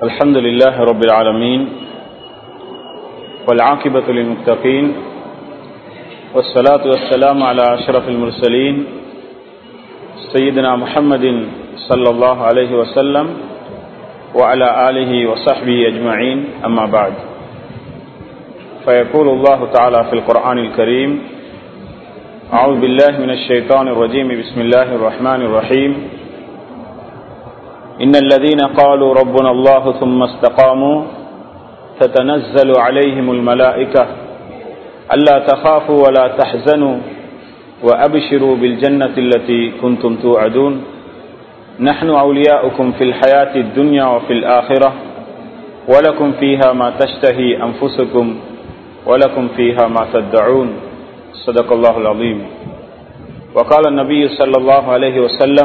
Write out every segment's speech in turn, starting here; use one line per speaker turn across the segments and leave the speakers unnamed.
الحمد لله رب العالمين والعاقبة للمتقين والصلاة والسلام على أشرف المرسلين سيدنا محمد صلى الله عليه وسلم وعلى آله وصحبه أجمعين أما بعد فيقول الله تعالى في القرآن الكريم أعوذ بالله من الشيطان الرجيم بسم الله الرحمن الرحيم إن الذين قالوا ربنا الله ثم استقاموا تتنزل عليهم الملائكة ألا تخافوا ولا تحزنوا وأبشروا بالجنة التي كنتم توعدون نحن أولياؤكم في الحياة الدنيا وفي الآخرة ولكم فيها ما تشتهي أنفسكم ولكم فيها ما تدعون صدق الله العظيم وقال النبي صلى الله عليه وسلم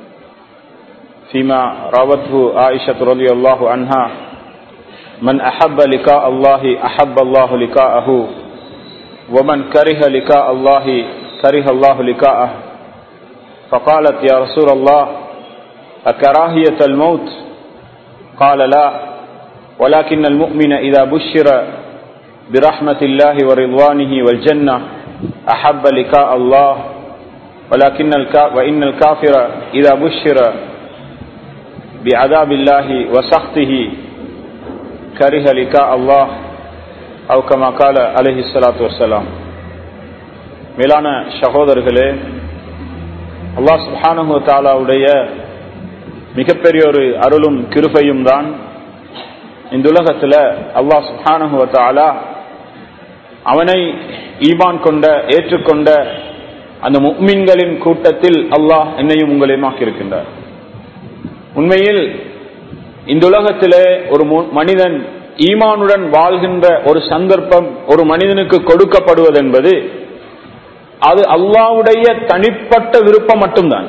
فيما راوته عائشة رضي الله عنها من أحب لقاء الله أحب الله لقاءه ومن كره لقاء الله كره الله لقاءه فقالت يا رسول الله أكراهية الموت قال لا ولكن المؤمن إذا بشر برحمة الله ورضوانه والجنة أحب لقاء الله ولكن الكا وإن الكافر إذا بشر بعذاب الله وسخطه كره لقاء الله أو كما قال عليه الصلاة والسلام மேலான சகோதரர்களே அல்லாஹ் சுபானு தாலாவுடைய மிகப்பெரிய ஒரு அருளும் கிருபையும் தான் இந்த உலகத்தில் அல்லாஹ் சுபானு தாலா அவனை ஈமான் கொண்ட ஏற்றுக்கொண்ட அந்த முக்மின்களின் கூட்டத்தில் அல்லாஹ் என்னையும் உங்களையும் ஆக்கியிருக்கின்றார் உண்மையில் இந்த உலகத்திலே ஒரு மனிதன் ஈமானுடன் வாழ்கின்ற ஒரு சந்தர்ப்பம் ஒரு மனிதனுக்கு கொடுக்கப்படுவது என்பது அது அல்லாவுடைய தனிப்பட்ட விருப்பம் மட்டும்தான்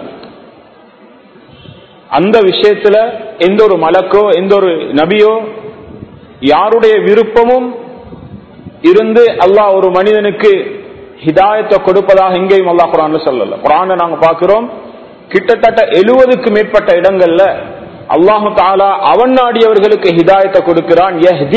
அந்த விஷயத்துல எந்த ஒரு மலக்கோ எந்த ஒரு நபியோ யாருடைய விருப்பமும் இருந்து அல்லாஹ் ஒரு மனிதனுக்கு ஹிதாயத்தை கொடுப்பதாக எங்கேயும் அல்லாஹ் குரான்ல சொல்லல குரான நாங்க பாக்குறோம் கிட்டத்தட்ட எழுபதுக்கு மேற்பட்ட இடங்கள்ல அல்லாஹு தாலா அவன் நாடியவர்களுக்கு ஹிதாயத்தை கொடுக்கிறான்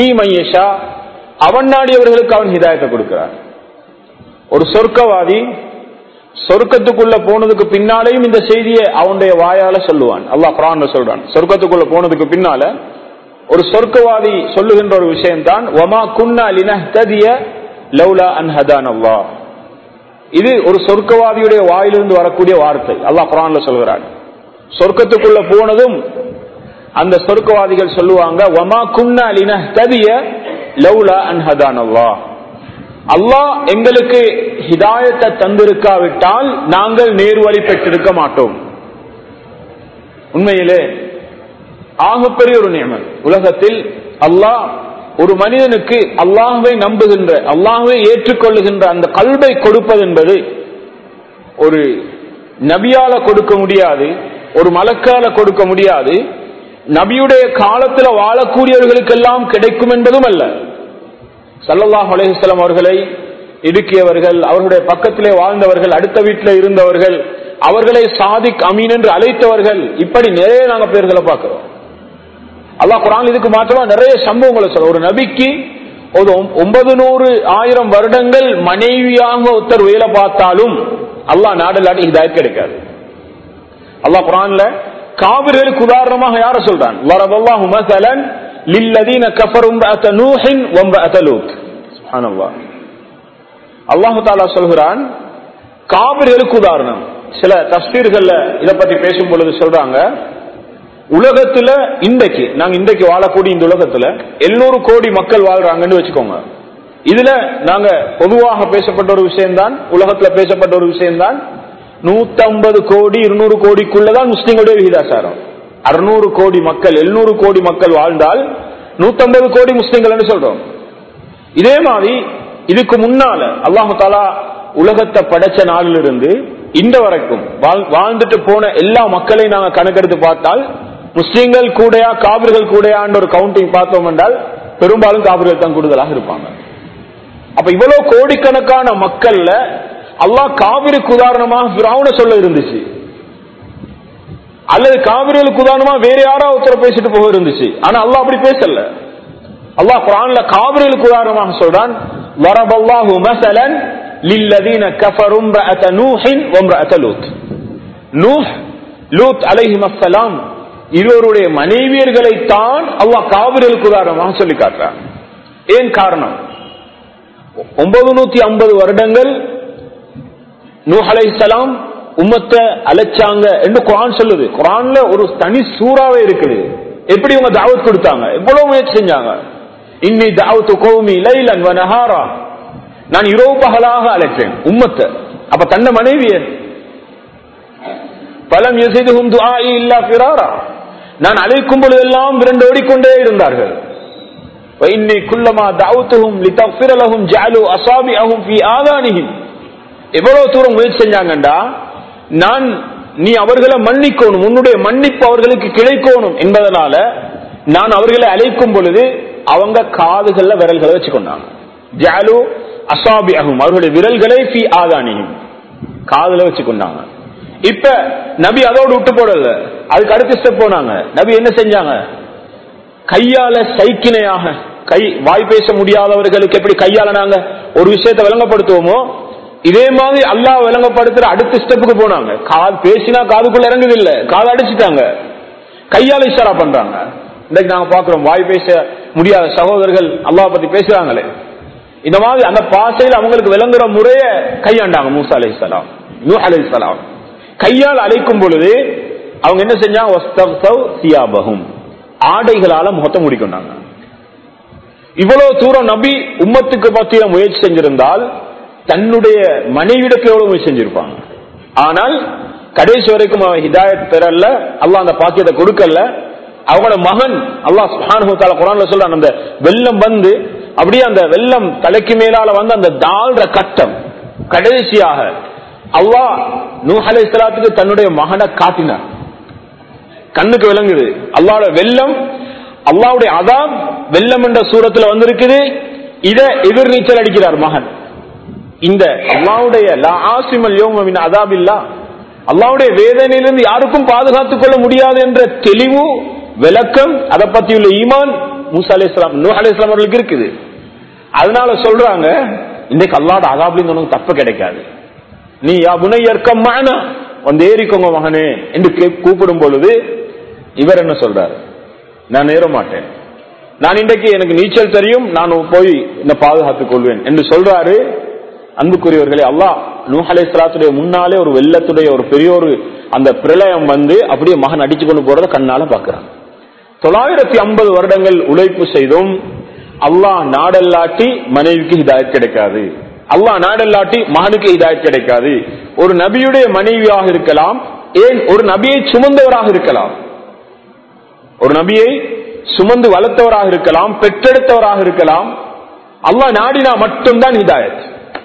அவன் நாடியவர்களுக்கு அவன் ஹிதாயத்தை கொடுக்கிறான் ஒரு சொர்க்கவாதி சொர்க்கத்துக்குள்ள போனதுக்கு பின்னாலேயும் இந்த செய்தியை அவனுடைய வாயால சொல்லுவான் அல்லாஹ் குரான் சொல்றான் சொர்க்கத்துக்குள்ள போனதுக்கு பின்னால ஒரு சொர்க்கவாதி சொல்லுகின்ற ஒரு விஷயம் தான் ஒமா குன்னா லினஹ்ததிய லவ்லா அன் ஹதான் அல்லாஹ் இது ஒரு சொர்க்கவாதியுடைய வாயிலிருந்து வரக்கூடிய வார்த்தை அல்லாஹ் குரான்ல சொல்கிறான் சொர்க்கத்துக்குள்ள போனதும் அந்த சொர்க்கவாதிகள் சொல்லுவாங்க வமா குன்னா லினஹ்ததிய லவ்லா அன் ஹதான் அல்லாஹ் அல்லாஹ் எங்களுக்கு ஹிதாயத்தை தந்திருக்காவிட்டால் நாங்கள் நேர்வழி பெற்றிருக்க மாட்டோம் உண்மையிலே ஆகப்பெரிய ஒரு நியமன் உலகத்தில் அல்லாஹ் ஒரு மனிதனுக்கு அல்லாஹுவை நம்புகின்ற அல்லாஹுவை ஏற்றுக்கொள்ளுகின்ற அந்த கல்வை கொடுப்பது என்பது ஒரு நபியால கொடுக்க முடியாது ஒரு மலக்கால கொடுக்க முடியாது நபியுடைய காலத்தில் வாழக்கூடியவர்களுக்கெல்லாம் கிடைக்கும் என்பதும் அல்ல சல்லல்லாஹ் அலேஹலம் அவர்களை இடுக்கியவர்கள் அவர்களுடைய பக்கத்திலே வாழ்ந்தவர்கள் அடுத்த வீட்டில் இருந்தவர்கள் அவர்களை சாதிக் அமீன் என்று அழைத்தவர்கள் இப்படி நிறைய நாங்க பேர்களை பார்க்கிறோம் அல்லாஹ் குரான் இதுக்கு மாற்றமா நிறைய சம்பவங்களை சொல்ல ஒரு நபிக்கு ஒரு ஒன்பது நூறு ஆயிரம் வருடங்கள் மனைவியாக ஒருத்தர் வேலை பார்த்தாலும் அல்லாஹ் நாடலாட்டி இதாய் கிடைக்காது அல்லாஹ் குரான்ல காவிர்களுக்கு உதாரணமாக யார சொல்றான் வரவல்லாஹு மசலன் லில்லதீன கஃபரும் பஅத நூஹின் வம்பஅத லூத் சுப்ஹானல்லாஹ் அல்லாஹ் தஆலா சொல்கிறான் காவிர்களுக்கு உதாரணம் சில தஃசீர்கள்ல இத பத்தி பேசும் பொழுது சொல்றாங்க உலகத்துல இன்றைக்கு நாங்க இன்றைக்கு வாழக்கூடிய இந்த உலகத்துல எழுநூறு கோடி மக்கள் வாழ்றாங்கன்னு வச்சுக்கோங்க இதுல நாங்க பொதுவாக பேசப்பட்ட ஒரு விஷயம்தான் உலகத்துல பேசப்பட்ட ஒரு விஷயம்தான் நூத்தி ஐம்பது கோடி இருநூறு கோடிக்குள்ளதான் முஸ்லிம்களுடைய விகிதாசாரம் அறுநூறு கோடி மக்கள் எழுநூறு கோடி மக்கள் வாழ்ந்தால் நூத்தம்பது கோடி முஸ்லிம்கள் சொல்றோம் இதே மாதிரி இதுக்கு முன்னால அல்லாஹு தாலா உலகத்தை படைச்ச நாளிலிருந்து இந்த வரைக்கும் வாழ்ந்துட்டு போன எல்லா மக்களையும் நாங்க கணக்கெடுத்து பார்த்தால் முஸ்லீம்கள் கூடையா காவிர்கள் கூடையான்னு ஒரு கவுண்டிங் பார்த்தோம் என்றால் பெரும்பாலும் காவிர்கள் தான் கூடுதலாக இருப்பாங்க அப்ப இவ்வளவு கோடிக்கணக்கான மக்கள்ல அல்லாஹ் காவிரிக்கு உதாரணமாக சொல்ல இருந்துச்சு அல்லது காவிரிகளுக்கு உதாரணமா வேற யாராவது ஒருத்தர் பேசிட்டு போக இருந்துச்சு ஆனா அல்லாஹ் அப்படி பேசல அல்லாஹ் குரான்ல காவிரிகளுக்கு உதாரணமாக சொல்றான் வரபல்லாஹு மஸலன் லில்லதீன கஃபரு இம்ரஅத நூஹின் வ இம்ரஅத லூத் நூஹ் லூத் அலைஹிமஸ்ஸலாம் இருவருடைய மனைவியர்களை தான் அல்லாஹ் காவிரிகளுக்கு உதாரணமாக சொல்லி காட்டுறான் ஏன் காரணம் ஒன்பது நூத்தி ஐம்பது வருடங்கள் நூஹ் அலைஹிஸ்ஸலாம் உம்மத்தை அழைச்சாங்க என்று குரான் சொல்லுது குரான்ல ஒரு தனி சூறாவே இருக்குது எப்படி இவங்க தாவத் கொடுத்தாங்க எவ்வளவு முயற்சி செஞ்சாங்க இன்னி தாவத்து கோமி லைலன் வனஹாரா நான் இரவு பகலாக அழைத்தேன் உம்மத்தை அப்ப தன்னை மனைவிய பலம் எசைதுகும் துஆஇ இல்லா ஃபிராரா நான் அழைக்கும் பொழுதெல்லாம் விரண்டு ஓடிக்கொண்டே இருந்தார்கள் وإني كلما دعوتهم لتغفر لهم جعلوا أصابعهم في آذانهم எவ்வளவு தூரம் முயற்சி செஞ்சாங்கண்டா நான் நீ அவர்களை மன்னிக்கணும் உன்னுடைய மன்னிப்பு அவர்களுக்கு கிடைக்கணும் என்பதனால நான் அவர்களை அழைக்கும் பொழுது அவங்க காதுகள்ல விரல்களை வச்சுக்கொண்டாங்க ஜாலு அசாபி அகும் அவர்களுடைய விரல்களை ஃபி ஆதானியும் காதுல வச்சுக்கொண்டாங்க இப்ப நபி அதோடு விட்டு போடல அதுக்கு அடுத்த ஸ்டெப் போனாங்க நபி என்ன செஞ்சாங்க கையால சைக்கிணையாக கை வாய் பேச முடியாதவர்களுக்கு எப்படி கையால நாங்க ஒரு விஷயத்தை விளங்கப்படுத்துவோமோ இதே மாதிரி அல்லாஹ் விளங்கப்படுத்துற அடுத்த ஸ்டெப்புக்கு போனாங்க காது பேசினா காதுக்குள்ள இறங்குது இல்ல காது அடிச்சுட்டாங்க கையால இஷாரா பண்றாங்க இன்னைக்கு நாங்க பாக்குறோம் வாய் பேச முடியாத சகோதரர்கள் அல்லாஹ் பத்தி பேசுறாங்களே இந்த மாதிரி அந்த பாசையில் அவங்களுக்கு விளங்குற முறைய கையாண்டாங்க மூசா அலை சலாம் நூ அலை சலாம் கையால் அழைக்கும் பொழுது அவங்க என்ன செஞ்சாங்க ஆடைகளால முகத்தை மூடிக்கொண்டாங்க இவ்வளவு தூரம் நபி உம்மத்துக்கு பத்திய முயற்சி செஞ்சிருந்தால் தன்னுடைய மனைவிடத்தில் எவ்வளவு முயற்சி செஞ்சிருப்பாங்க ஆனால் கடைசி வரைக்கும் அவன் ஹிதாயத் பெறல அல்லாஹ் அந்த பாக்கியத்தை கொடுக்கல அவங்களோட மகன் அல்லாஹ் சுஹானுத்தால குரான்ல சொல்றான் அந்த வெள்ளம் வந்து அப்படியே அந்த வெள்ளம் தலைக்கு மேலால வந்து அந்த தாழ்ற கட்டம் கடைசியாக அல்லாஹ் நூஹ் அலைஹிஸ்ஸலாத்துக்கு தன்னுடைய மகனை காட்டினார் கண்ணுக்கு விளங்குது அல்லாவோட வெள்ளம் அல்லாவுடைய அதாம் வெள்ளம் என்ற சூரத்துல வந்திருக்குது இத எதிர்நீச்சல் அடிக்கிறார் மகன் இந்த அல்லாவுடைய ஆசிமல் யோமின் அதாபில்லா அல்லாவுடைய வேதனையிலிருந்து யாருக்கும் பாதுகாத்துக் கொள்ள முடியாது என்ற தெளிவு விளக்கம் அதை பத்தியுள்ள ஈமான் மூசா அலி இஸ்லாம் நூ அலி இஸ்லாம் அவர்களுக்கு இருக்குது அதனால சொல்றாங்க இன்னைக்கு அல்லாட அதாபிலிருந்து உனக்கு தப்பு கிடைக்காது நீ யா புனையர்க்கம் மானா வந்து ஏறிக்கோங்க மகனே என்று கூப்பிடும் பொழுது இவர் என்ன சொல்றாரு நான் ஏற மாட்டேன் நான் இன்றைக்கு எனக்கு நீச்சல் தெரியும் நான் போய் என்ன பாதுகாத்துக் கொள்வேன் என்று சொல்றாரு அன்புக்குரியவர்களே அல்லாஹ் நூஹ் அலைஹிஸ்ஸலாத்துடைய முன்னாலே ஒரு வெள்ளத்துடைய ஒரு பெரிய ஒரு அந்த பிரளயம் வந்து அப்படியே மகன் அடிச்சு கொண்டு போறத கண்ணால பாக்குறான் தொள்ளாயிரத்தி ஐம்பது வருடங்கள் உழைப்பு செய்தும் அல்லாஹ் நாடல்லாட்டி மனைவிக்கு ஹிதாயத் கிடைக்காது அல்லாஹ் நாடல்லாட்டி மகனுக்கு ஹிதாயத் கிடைக்காது ஒரு நபியுடைய மனைவியாக இருக்கலாம் ஏன் ஒரு நபியை சுமந்தவராக இருக்கலாம் ஒரு நபியை சுமந்து வளர்த்தவராக இருக்கலாம் பெற்றெடுத்தவராக இருக்கலாம் அல்லாஹ் நாடினா மட்டும்தான் ஹிதாயத்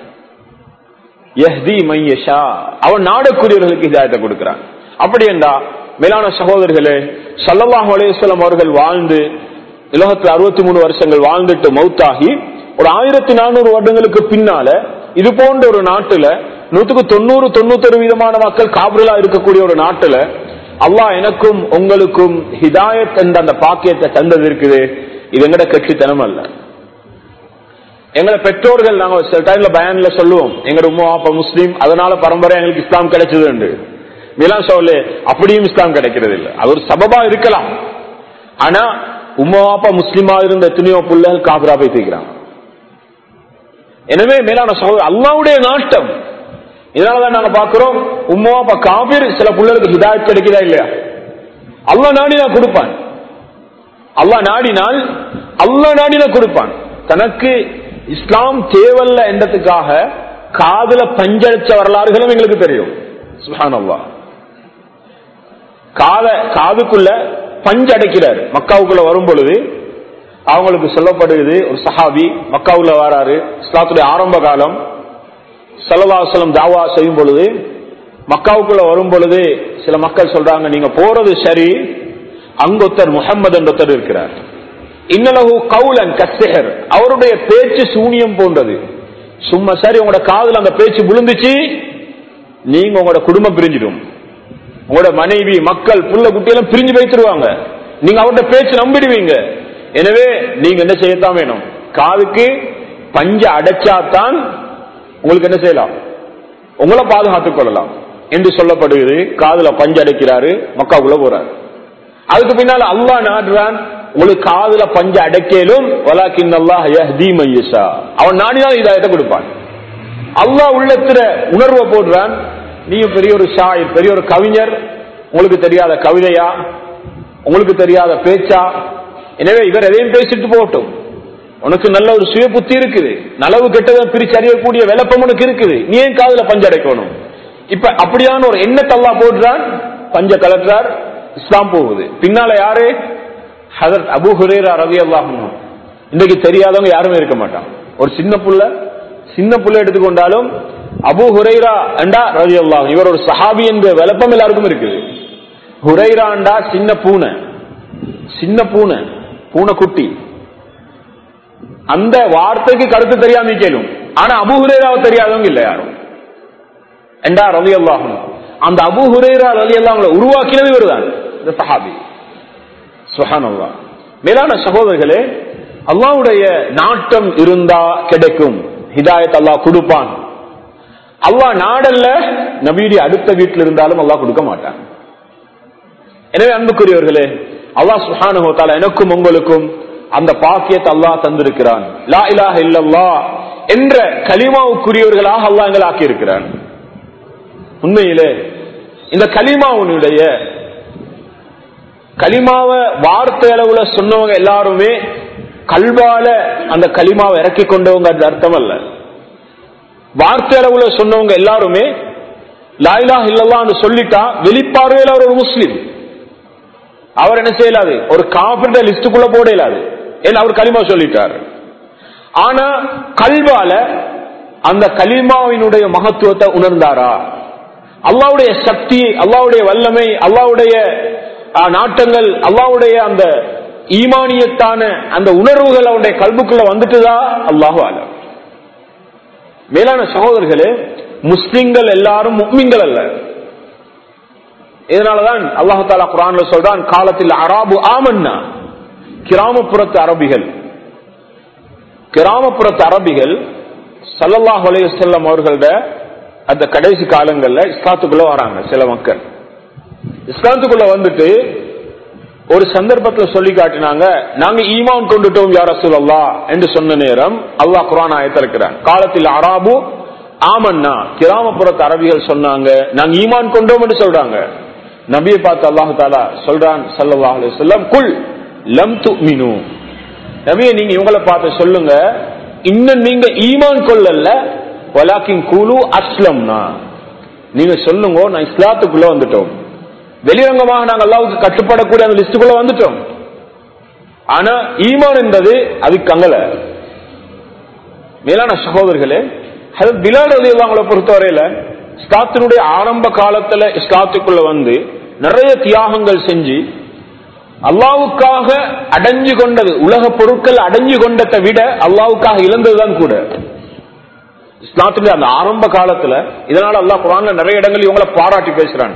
யஹ்தி மையஷா அவன் நாடக்கூடியவர்களுக்கு ஹிதாயத்தை கொடுக்கிறான் அப்படி என்றா மேலான சகோதரர்களே சல்லல்லாஹு அலையம் அவர்கள் வாழ்ந்து உலகத்தில் அறுபத்தி மூணு வருஷங்கள் வாழ்ந்துட்டு மௌத்தாகி ஒரு ஆயிரத்தி நானூறு வருடங்களுக்கு பின்னால இது போன்ற ஒரு நாட்டுல நூத்துக்கு தொண்ணூறு தொண்ணூத்தொரு விதமான மக்கள் காபிரலா இருக்கக்கூடிய ஒரு நாட்டுல அல்லாஹ் எனக்கும் உங்களுக்கும் ஹிதாயத் என்ற அந்த பாக்கியத்தை தந்தது இருக்குது இது எங்கட கட்சித்தனம் அல்ல எங்களை பெற்றோர்கள் நாங்க சில டைம்ல பயன்ல சொல்லுவோம் எங்க உமா அப்பா முஸ்லீம் அதனால பரம்பரை எங்களுக்கு இஸ்லாம் கிடைச்சது மிலான் சொல்லு அப்படியும் இஸ்லாம் கிடைக்கிறது இல்லை அது ஒரு சபபா இருக்கலாம் ஆனா உமா அப்பா முஸ்லீமா இருந்த எத்தனையோ பிள்ளைகள் காபிரா போய் தீக்கிறாங்க எனவே மேலான சகோதரர் அல்லாவுடைய நாட்டம் இதனாலதான் நாங்க பாக்குறோம் உம்மா அப்பா காபீர் சில பிள்ளைகளுக்கு ஹிதாயத் கிடைக்குதா இல்லையா அல்லா நாடினா கொடுப்பான் அல்லா நாடினால் அல்லா நாடினா கொடுப்பான் தனக்கு இஸ்லாம் தேவல்ல என்றதுக்காக காதுல பஞ்சடிச்ச வரலாறுகளும் எங்களுக்கு தெரியும் சுஹான் அல்லா காத காதுக்குள்ள பஞ்சு அடைக்கிறார் மக்காவுக்குள்ள வரும் பொழுது அவங்களுக்கு சொல்லப்படுகிறது ஒரு சஹாபி மக்காவுல வராரு இஸ்லாத்துடைய ஆரம்ப காலம் சல்லவாசலம் தாவா செய்யும் பொழுது மக்காவுக்குள்ள வரும் பொழுது சில மக்கள் சொல்றாங்க நீங்க போறது சரி அங்கொத்தர் முகம்மது என்றொத்தர் இருக்கிறார் இன்னலகு கவுலன் கசேர் அவருடைய பேச்சு சூனியம் போன்றது சும்மா சரி உங்களோட காதல் அந்த பேச்சு விழுந்துச்சு நீங்க உங்களோட குடும்பம் பிரிஞ்சிடும் உங்களோட மனைவி மக்கள் புள்ள குட்டியெல்லாம் பிரிஞ்சு வைத்துருவாங்க நீங்க அவர்கிட்ட பேச்சு நம்பிடுவீங்க எனவே நீங்க என்ன செய்யத்தான் வேணும் காதுக்கு பஞ்ச அடைச்சாதான் உங்களுக்கு என்ன செய்யலாம் உங்களை பாதுகாத்துக் கொள்ளலாம் என்று சொல்லப்படுகிறது காதுல பஞ்சு அடைக்கிறாரு மக்காவுக்குள்ள போறாரு அதுக்கு பின்னால அல்லாஹ் நாடுறான் உங்களுக்கு காதுல பஞ்ச அடைக்கலும் வலாக்கின் அல்லாஹ் யஹ்தி மையஷா அவன் நாடிதான் இதாயத்தை கொடுப்பான் அல்லாஹ் உள்ளத்துல உணர்வை போடுறான் நீங்க பெரிய ஒரு ஷாயிர் பெரிய ஒரு கவிஞர் உங்களுக்கு தெரியாத கவிதையா உங்களுக்கு தெரியாத பேச்சா எனவே இவர் எதையும் பேசிட்டு போகட்டும் உனக்கு நல்ல ஒரு சுய புத்தி இருக்குது நலவு கெட்டதை பிரிச்சு அறியக்கூடிய விளப்பம் உனக்கு இருக்குது நீ ஏன் காதுல பஞ்ச அடைக்கணும் இப்ப அப்படியான ஒரு எண்ணத்தை அல்லா போடுறான் பஞ்ச கலற்றார் இஸ்லாம் போகுது பின்னால யாரு ஹதரத் அபு ஹுரேரா ரவி அல்லாஹ் இன்றைக்கு தெரியாதவங்க யாருமே இருக்க மாட்டான் ஒரு சின்ன புள்ள சின்ன புள்ள எடுத்துக்கொண்டாலும் அபு ஹுரைரா அண்டா ரவி அல்லாஹ் இவர் ஒரு சஹாபி என்ற விளப்பம் எல்லாருக்கும் இருக்குது ஹுரைராண்டா சின்ன பூனை சின்ன பூனை பூனை குட்டி அந்த வார்த்தைக்கு கருத்து தெரியாம கேளும் ஆனா அபு ஹுரேராவை தெரியாதவங்க இல்ல யாரும் என்றா ரவி அல்லாஹும் அந்த அபு ஹுரேரா ரவி அல்லாஹ் உருவாக்கினது இவர்தான் இந்த சஹாபி சுஹான் அல்லாஹ் மேலான சகோதரர்களே அல்லாவுடைய நாட்டம் இருந்தா கிடைக்கும் ஹிதாயத் அல்லாஹ் கொடுப்பான் அல்லாஹ் நாடல்ல நபியுடைய அடுத்த வீட்டில் இருந்தாலும் அல்லாஹ் கொடுக்க மாட்டான் எனவே அன்புக்குரியவர்களே அல்லாஹ் சுஹானு தாலா எனக்கும் உங்களுக்கும் அந்த பாக்கியத்தை அல்லாஹ் தந்திருக்கிறான் லா இலாஹ இல்லல்லா என்ற கலிமாவுக்குரியவர்களாக அல்லாஹ் எங்களை ஆக்கி இருக்கிறான் உண்மையிலே இந்த கலிமாவுனுடைய கலிமாவை வார்த்தை அளவுல சொன்னவங்க எல்லாருமே கல்வால அந்த கலிமாவை இறக்கி கொண்டவங்க அது அர்த்தம் அல்ல வார்த்தை அளவுல சொன்னவங்க எல்லாருமே லாயிலா இல்லல்லான்னு சொல்லிட்டா வெளிப்பார்வையில் அவர் ஒரு முஸ்லீம் அவர் என்ன செய்யலாது ஒரு காப்பிட்ட லிஸ்டுக்குள்ள போட இயலாது ஏன்னா அவர் களிமா சொல்லிட்டார் ஆனா கல்வால அந்த கலிமாவினுடைய மகத்துவத்தை உணர்ந்தாரா அல்லாவுடைய சக்தி அல்லாவுடைய வல்லமை அல்லாவுடைய நாட்டங்கள் அல்லாவுடைய அந்த ஈமானியத்தான அந்த உணர்வுகள் அவருடைய கல்புக்குள்ள வந்துட்டுதா அல்லாஹு ஆலம் மேலான சகோதரர்களே முஸ்லிம்கள் எல்லாரும் முக்மிங்கள் அல்ல இதனாலதான் அல்லாஹு தாலா குரான்ல சொல்றான் காலத்தில் அராபு ஆமன்னா கிராமப்புறத்து அரபிகள் கிராமப்புறத்து அரபிகள் சல்லல்லாஹ் அலையுசல்லம் அவர்களோட அந்த கடைசி காலங்கள்ல இஸ்லாத்துக்குள்ள வராங்க சில மக்கள் இஸ்லாத்துக்குள்ள வந்துட்டு ஒரு சந்தர்ப்பத்துல சொல்லி காட்டினாங்க நாங்க ஈமான் கொண்டுட்டோம் யார சொல்லல்லா என்று சொன்ன நேரம் அல்லாஹ் குரான் ஆயத்திருக்கிறான் காலத்தில் அராபு ஆமன்னா கிராமப்புறத்து அரபிகள் சொன்னாங்க நாங்க ஈமான் கொண்டோம் என்று சொல்றாங்க நபியை பார்த்து அல்லாஹு தாலா சொல்றான் சல்லாஹ் அலுவலம் குல் லம் து மினு நபியை நீங்க இவங்களை பார்த்து சொல்லுங்க இன்னும் நீங்க ஈமான் கொள்ளல வலாக்கின் குழு அஸ்லம்னா நீங்க சொல்லுங்க நான் இஸ்லாத்துக்குள்ள வந்துட்டோம் வெளிரங்கமாக நாங்கள் அல்லாவுக்கு கட்டுப்படக்கூடிய அந்த லிஸ்டுக்குள்ள வந்துட்டோம் ஆனா ஈமான் என்பது அது கங்கல மேலான சகோதரர்களே அது பிலால் அலி அவங்களை பொறுத்தவரையில இஸ்லாத்தினுடைய ஆரம்ப காலத்துல இஸ்லாத்துக்குள்ள வந்து நிறைய தியாகங்கள் செஞ்சு அல்லாவுக்காக அடைஞ்சு கொண்டது உலக பொருட்கள் அடைஞ்சு கொண்டதை விட அல்லாவுக்காக இழந்ததுதான் கூட இஸ்லாத்துடைய அந்த ஆரம்ப காலத்துல இதனால அல்லாஹ் குரான்ல நிறைய இடங்கள் இவங்களை பாராட்டி பேசுறான்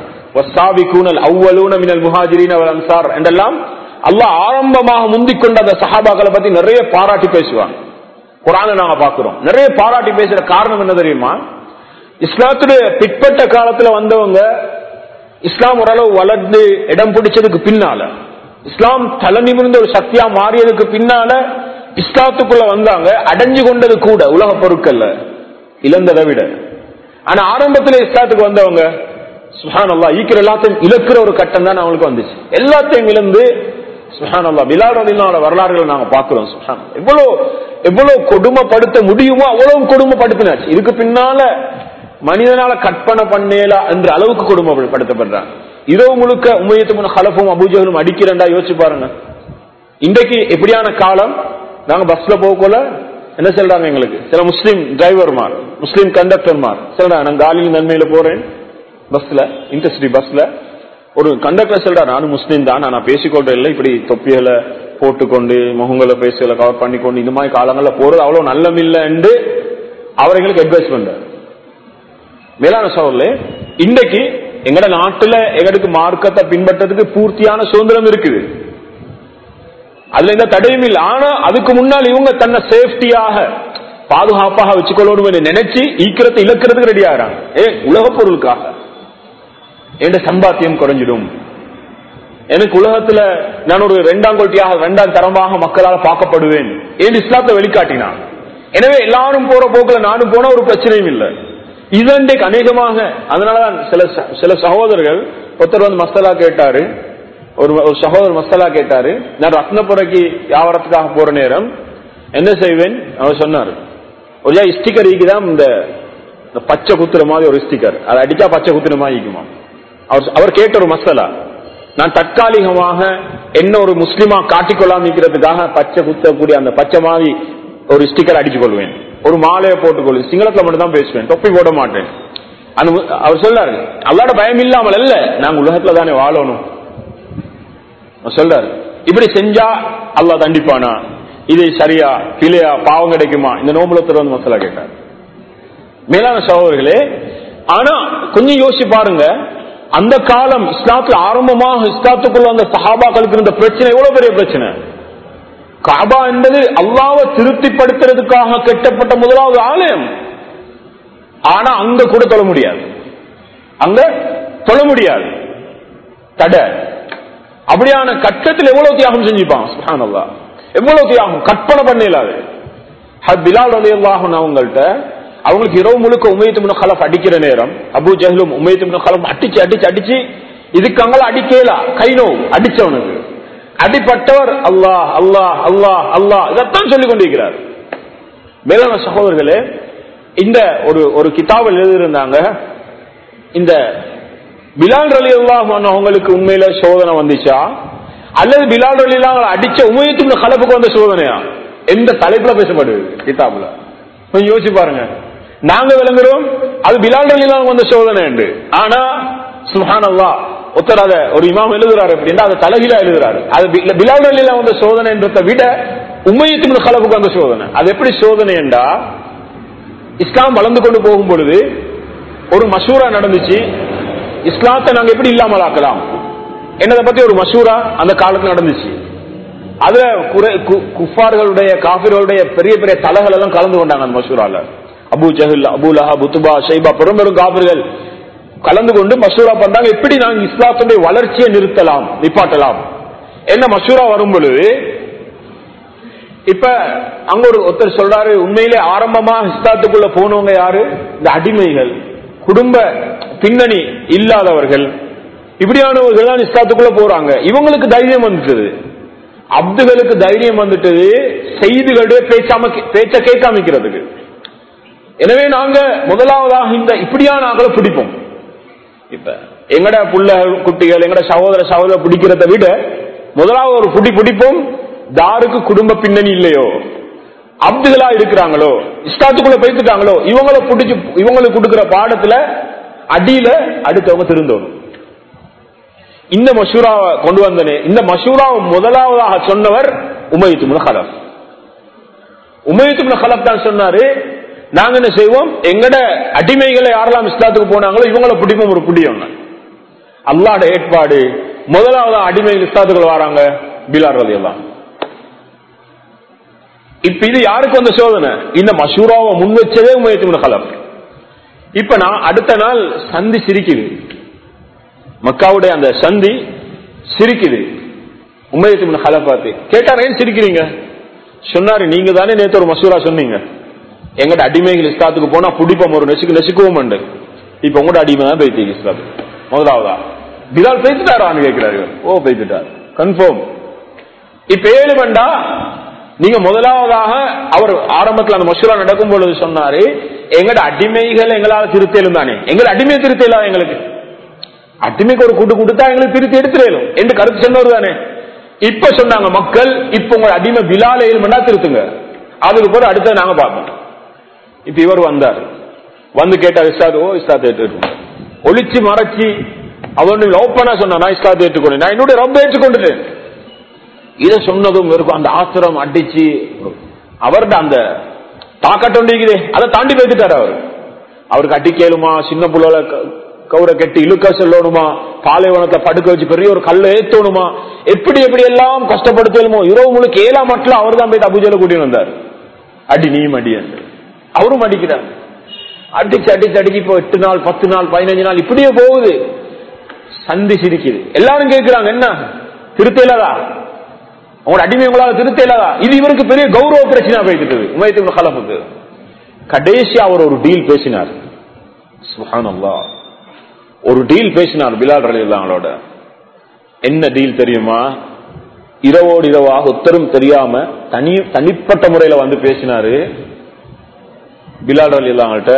என்றெல்லாம் அல்லாஹ் ஆரம்பமாக முந்திக் கொண்ட அந்த சஹாபாக்களை பத்தி நிறைய பாராட்டி பேசுவாங்க குரான நாங்க பாக்குறோம் நிறைய பாராட்டி பேசுற காரணம் என்ன தெரியுமா இஸ்லாத்துடைய பிற்பட்ட காலத்துல வந்தவங்க இஸ்லாம் ஓரளவு வளர்ந்து இடம் பிடிச்சதுக்கு பின்னால இஸ்லாம் தலை நிமிர்ந்த ஒரு சக்தியா மாறியதுக்கு பின்னால இஸ்லாத்துக்குள்ள வந்தாங்க அடைஞ்சு கொண்டது கூட உலக பொருட்கள்ல இழந்ததை விட ஆனா ஆரம்பத்துல இஸ்லாத்துக்கு வந்தவங்க சுஹான் அல்லா ஈக்கிற எல்லாத்தையும் இழக்கிற ஒரு கட்டம் தான் அவங்களுக்கு வந்துச்சு எல்லாத்தையும் இழந்து சுஹான் அல்லா பிலால் வரலாறுகளை நாங்க பாக்குறோம் சுஹான் எவ்வளவு எவ்வளவு கொடுமைப்படுத்த முடியுமோ அவ்வளவு கொடுமைப்படுத்தினாச்சு இதுக்கு பின்னால மனிதனால கற்பனை பண்ணேலா என்ற அளவுக்கு கொடுமைப்படுத்தப்படுறாங்க இரவு முழுக்க உமையத்து ஹலஃபும் அபூஜகளும் அடிக்கிறண்டா யோசிச்சு பாருங்க இன்றைக்கு எப்படியான காலம் நாங்க பஸ்ல போகல என்ன சொல்றாங்க எங்களுக்கு சில முஸ்லீம் டிரைவர்மார் முஸ்லீம் கண்டக்டர்மார் சொல்றாங்க நான் காலியில் நன்மையில போறேன் பஸ்ல இன்டர்சிட்டி பஸ்ல ஒரு கண்டக்டர் சொல்றாரு நானும் முஸ்லீம் தான் நான் பேசிக்கொள்றேன் இல்லை இப்படி தொப்பிகளை போட்டுக்கொண்டு முகங்களை பேசுகளை கவர் பண்ணிக்கொண்டு இந்த மாதிரி காலங்கள்ல போறது அவ்வளவு நல்லமில்லை என்று அவர் எங்களுக்கு அட்வைஸ் பண்றாரு மேலான சோழர்களே இன்றைக்கு எங்கட நாட்டுல எங்களுக்கு மார்க்கத்தை பின்பற்றதுக்கு பூர்த்தியான சுதந்திரம் இருக்குது அதுல எந்த தடையும் இல்லை ஆனா அதுக்கு முன்னால் இவங்க தன்னை சேஃப்டியாக பாதுகாப்பாக வச்சுக்கொள்ளணும் நினைச்சு ஈக்கிறத இழக்கிறதுக்கு ரெடி ஆகிறாங்க ஏ உலக பொருளுக்காக என் சம்பாத்தியம் குறைஞ்சிடும் எனக்கு உலகத்துல நான் ஒரு ரெண்டாம் கோட்டியாக ரெண்டாம் தரமாக மக்களால் பார்க்கப்படுவேன் ஏன் இஸ்லாத்தை வெளிக்காட்டினான் எனவே எல்லாரும் போற போக்குல நானும் போனா ஒரு பிரச்சனையும் இல்லை இதன்றைக்கு அநேகமாக அதனாலதான் சில சில சகோதரர்கள் ஒருத்தர் வந்து மசாலா கேட்டாரு ஒரு ஒரு சகோதரர் மசாலா கேட்டாரு நான் ரத்னபுரைக்கு வியாபாரத்துக்காக போற நேரம் என்ன செய்வேன் அவர் சொன்னாரு ஒரு ஸ்டிக்கர் ஈக்குதான் இந்த பச்சை குத்துற மாதிரி ஒரு ஸ்டிக்கர் அதை அடிச்சா பச்சை குத்துற மாதிரி ஈக்குமா அவர் அவர் கேட்ட ஒரு மசாலா நான் தற்காலிகமாக என்ன ஒரு முஸ்லிமா காட்டிக்கொள்ளாம இருக்கிறதுக்காக பச்சை குத்தக்கூடிய அந்த பச்சை மாதிரி ஒரு ஸ்டிக்கர் அடிச்சு கொள்வேன் ஒரு மாலையை போட்டுக்கொள்வேன் சிங்களத்துல மட்டும் தான் பேசுவேன் தொப்பி போட மாட்டேன் அந்த அவர் சொல்லாரு அல்லாட பயம் இல்லாமல் அல்ல நாங்க உலகத்துல தானே வாழணும் சொல்றாரு இப்படி செஞ்சா அல்லா தண்டிப்பானா இது சரியா கிளியா பாவம் கிடைக்குமா இந்த நோம்புலத்துல வந்து மசாலா கேட்டார் மேலான சகோதரர்களே ஆனா கொஞ்சம் யோசிச்சு பாருங்க அந்த காலம் இஸ்லாத்துல ஆரம்பமாக இஸ்லாத்துக்குள்ள அந்த சஹாபாக்களுக்கு இருந்த பிரச்சனை எவ்வளவு பெரிய பிரச்சனை காபா என்பது அல்லாவை திருப்திப்படுத்துறதுக்காக கட்டப்பட்ட முதலாவது ஆலயம் ஆனா அங்க கூட தொழ முடியாது அங்க தொழ முடியாது தடை அப்படியான கட்டத்தில் எவ்வளவு தியாகம் செஞ்சுப்பான் சுஹானல்லா எவ்வளவு தியாகம் கற்பனை பண்ண இல்லாது பிலால் ரலி அல்லாஹன் அவங்கள்ட்ட அவங்களுக்கு இரவு முழுக்க உமையத்து கலப் அடிக்கிற நேரம் அபு ஜஹலும் உமையத்து கலப் அடிச்சு அடிச்சு அடிச்சு இதுக்கு அங்கெல்லாம் அடிக்கலா கை நோவு அடிச்சவனுக்கு அடிப்பட்டவர் அல்லாஹ் அல்லாஹ் அல்லாஹ் அல்லாஹ் இதைத்தான் சொல்லிக் கொண்டிருக்கிறார் மேலான சகோதரர்களே இந்த ஒரு ஒரு கிதாபில் எழுதியிருந்தாங்க இந்த பிலால் ரலி அல்லாஹ் அவங்களுக்கு உண்மையில சோதனை வந்துச்சா அல்லது பிலால் ரலி அடிச்ச உமையத்து கலப்புக்கு வந்த சோதனையா எந்த தலைப்புல பேசப்படுது கிதாபுல கொஞ்சம் யோசிச்சு பாருங்க நாங்க விளங்குறோம் அது பிலால் ரலி வந்த சோதனை உண்டு ஆனா சுஹான் அல்லா ஒருத்தர் அதை ஒரு இமாம் எழுதுறாரு அப்படின்னா அதை தலைகீழா எழுதுறாரு அது பிலால் ரலில வந்த சோதனை என்றதை விட உண்மையத்து கலப்புக்கு வந்த சோதனை அது எப்படி சோதனை என்றா இஸ்லாம் வளர்ந்து கொண்டு போகும் பொழுது ஒரு மசூரா நடந்துச்சு இஸ்லாத்தை நாங்க எப்படி இல்லாமல் ஆக்கலாம் என்னதை பத்தி ஒரு மசூரா அந்த காலத்துல நடந்துச்சு அதுல குஃபார்களுடைய காபிர்களுடைய பெரிய பெரிய தலைகள் எல்லாம் கலந்து கொண்டாங்க அந்த மசூரால அபு ஜஹில் அபு லஹா புத்துபா ஷைபா பெரும் பெரும் காபிர்கள் கலந்து கொண்டு மசூரா பண்றாங்க எப்படி நாங்க இஸ்லாத்துடைய வளர்ச்சியை நிறுத்தலாம் நிப்பாட்டலாம் என்ன மசூரா வரும் பொழுது இப்ப அங்க ஒரு ஒருத்தர் சொல்றாரு உண்மையிலே ஆரம்பமா இஸ்லாத்துக்குள்ள போனவங்க யாரு இந்த அடிமைகள் குடும்ப பின்னணி இல்லாதவர்கள் இப்படியானவர்கள் தான் இஸ்லாத்துக்குள்ள போறாங்க இவங்களுக்கு தைரியம் வந்துட்டது அப்துகளுக்கு தைரியம் வந்துட்டது செய்திகளுடைய பேச்சாம பேச்ச கேட்காமிக்கிறதுக்கு எனவே நாங்க முதலாவதாக இந்த இப்படியான ஆக்களை பிடிப்போம் இப்ப எங்கட புள்ள குட்டிகள் எங்கட சகோதர சகோதர பிடிக்கிறத விட முதலாவது ஒரு புடி பிடிப்போம் தாருக்கு குடும்ப பின்னணி இல்லையோ அப்துகளா இருக்கிறாங்களோ இஷ்டாத்துக்குள்ள போய்த்துட்டாங்களோ இவங்கள பிடிச்சு இவங்களுக்கு கொடுக்கிற பாடத்துல அடியில அடுத்தவங்க திருந்தோணும் இந்த மசூராவை கொண்டு வந்தனே இந்த மசூராவை முதலாவதாக சொன்னவர் உமயத்து ஹலப் உமயத்து ஹலப் தான் சொன்னாரு நாங்க என்ன செய்வோம் எங்கட அடிமைகளை யாரெல்லாம் இஸ்லாத்துக்கு போனாங்களோ இவங்களை பிடிப்போம் ஒரு பிடிவங்க அல்லாட ஏற்பாடு முதலாவது அடிமைகள் இஸ்லாத்துக்குள்ள வராங்க பிலார் ரதி எல்லாம் இப்ப இது யாருக்கு வந்த சோதனை இந்த மசூராவை முன் வச்சதே உமயத்து ஹலப் இப்ப நான் அடுத்த நாள் சந்தி சிரிக்குது மக்காவுடைய அந்த சந்தி சிரிக்குது உமயத்து ஹலப்பாத்து கேட்டார் ஏன் சிரிக்கிறீங்க சொன்னாரு நீங்க தானே நேற்று ஒரு மசூரா சொன்னீங்க எங்கட அடிமைகள் இஸ்லாத்துக்கு போனா புடிப்போம் ஒரு நெசுக்கு நெசுக்கவும் உண்டு இப்ப உங்களோட அடிமை தான் போயிட்டீங்க இஸ்லாத்துக்கு முதலாவதா பிலால் பேசிட்டாரான்னு கேட்கிறாரு ஓ பேசிட்டார் கன்ஃபார்ம் இப்ப ஏழு வேண்டா நீங்க முதலாவதாக அவர் ஆரம்பத்தில் அந்த மசூரா நடக்கும் பொழுது சொன்னாரு எங்கட அடிமைகள் எங்களால திருத்தலும் தானே எங்கட அடிமை திருத்தலாம் எங்களுக்கு அடிமைக்கு ஒரு கூட்டு கொடுத்தா எங்களுக்கு திருத்தி எடுத்துடலும் என்று கருத்து சொன்னவர் தானே இப்ப சொன்னாங்க மக்கள் இப்ப உங்க அடிமை பிலால ஏழுமண்டா திருத்துங்க அதுக்கு பிறகு அடுத்த நாங்க பார்ப்போம் இப்ப இவர் வந்தார் வந்து கேட்டார் இஸ்லாத் ஓ இஸ்லாத்தை ஏற்றுக்கணும் ஒளிச்சு மறைச்சி அவன் ஓப்பனா சொன்னா நான் இஸ்லாத்தை ஏற்றுக்கொண்டேன் நான் என்னுடைய ரொம்ப ஏற்றுக்கொண்டுட்டேன் இதை சொன்னதும் இருக்கும் அந்த ஆத்திரம் அடிச்சு அவர்கிட்ட அந்த தாக்கட்டும் அதை தாண்டி போய்த்துட்டார் அவர் அவருக்கு அடிக்கலுமா சின்ன புள்ளல கௌரை கட்டி இழுக்க சொல்லணுமா பாலைவனத்தை படுக்க வச்சு பெரிய ஒரு கல்லை ஏத்தணுமா எப்படி எப்படி எல்லாம் கஷ்டப்படுத்தலுமோ இரவு முழுக்க ஏழாம் மட்டும் அவர் தான் போய் அபுஜல கூட்டிட்டு வந்தார் அடி நீயும் அடி என்று அவரும் அடிக்கிறார் அடிச்சு அடிச்சு அடிச்சு இப்போ எட்டு நாள் பத்து நாள் பதினஞ்சு நாள் இப்படியே போகுது சந்தி சிரிக்குது எல்லாரும் கேட்கிறாங்க என்ன திருத்தலதா உங்களோட அடிமை உங்களால திருத்தலதா இது இவருக்கு பெரிய கௌரவ பிரச்சனை போய்கிட்டு உமயத்து கலப்புக்கு கடைசி அவர் ஒரு டீல் பேசினார் சுஹானல்லா ஒரு டீல் பேசினார் பிலால் ரலியல்லாஹோட என்ன டீல் தெரியுமா இரவோடு இரவாக உத்தரும் தெரியாம தனி தனிப்பட்ட முறையில வந்து பேசினாரு பிலால் ரலியல்லாஹ்கிட்ட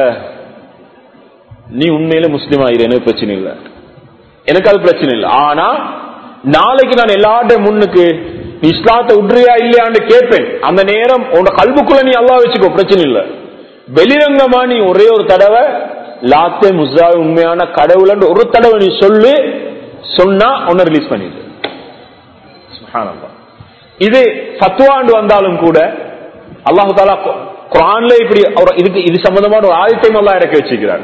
நீ உண்மையில முஸ்லீம் ஆயிரு எனக்கு பிரச்சனை இல்லை எனக்கு அது பிரச்சனை இல்லை ஆனா நாளைக்கு நான் எல்லார்ட்ட முன்னுக்கு நீ இஸ்லாத்தை விட்றியா இல்லையான்னு கேட்பேன் அந்த நேரம் உன்னோட கல்புக்குள்ள நீ அல்லா வச்சுக்கோ பிரச்சனை இல்லை வெளிரங்கமா நீ ஒரே ஒரு தடவை லாத்தே முஸ்ஸா உண்மையான கடவுள் ஒரு தடவை நீ சொல்லு சொன்னா உன்னை ரிலீஸ் பண்ணிடு சுப்ஹானல்லாஹ். இது ஃபத்வாண்டு வந்தாலும் கூட அல்லாஹு தாலா கு- குர்ஆன்ல இப்படி ஒரு- இதுக்கு இது சம்பந்தமான ஒரு ஆயத்தையும் அல்லாஹ் இறக்கி வச்சிருக்கிறார்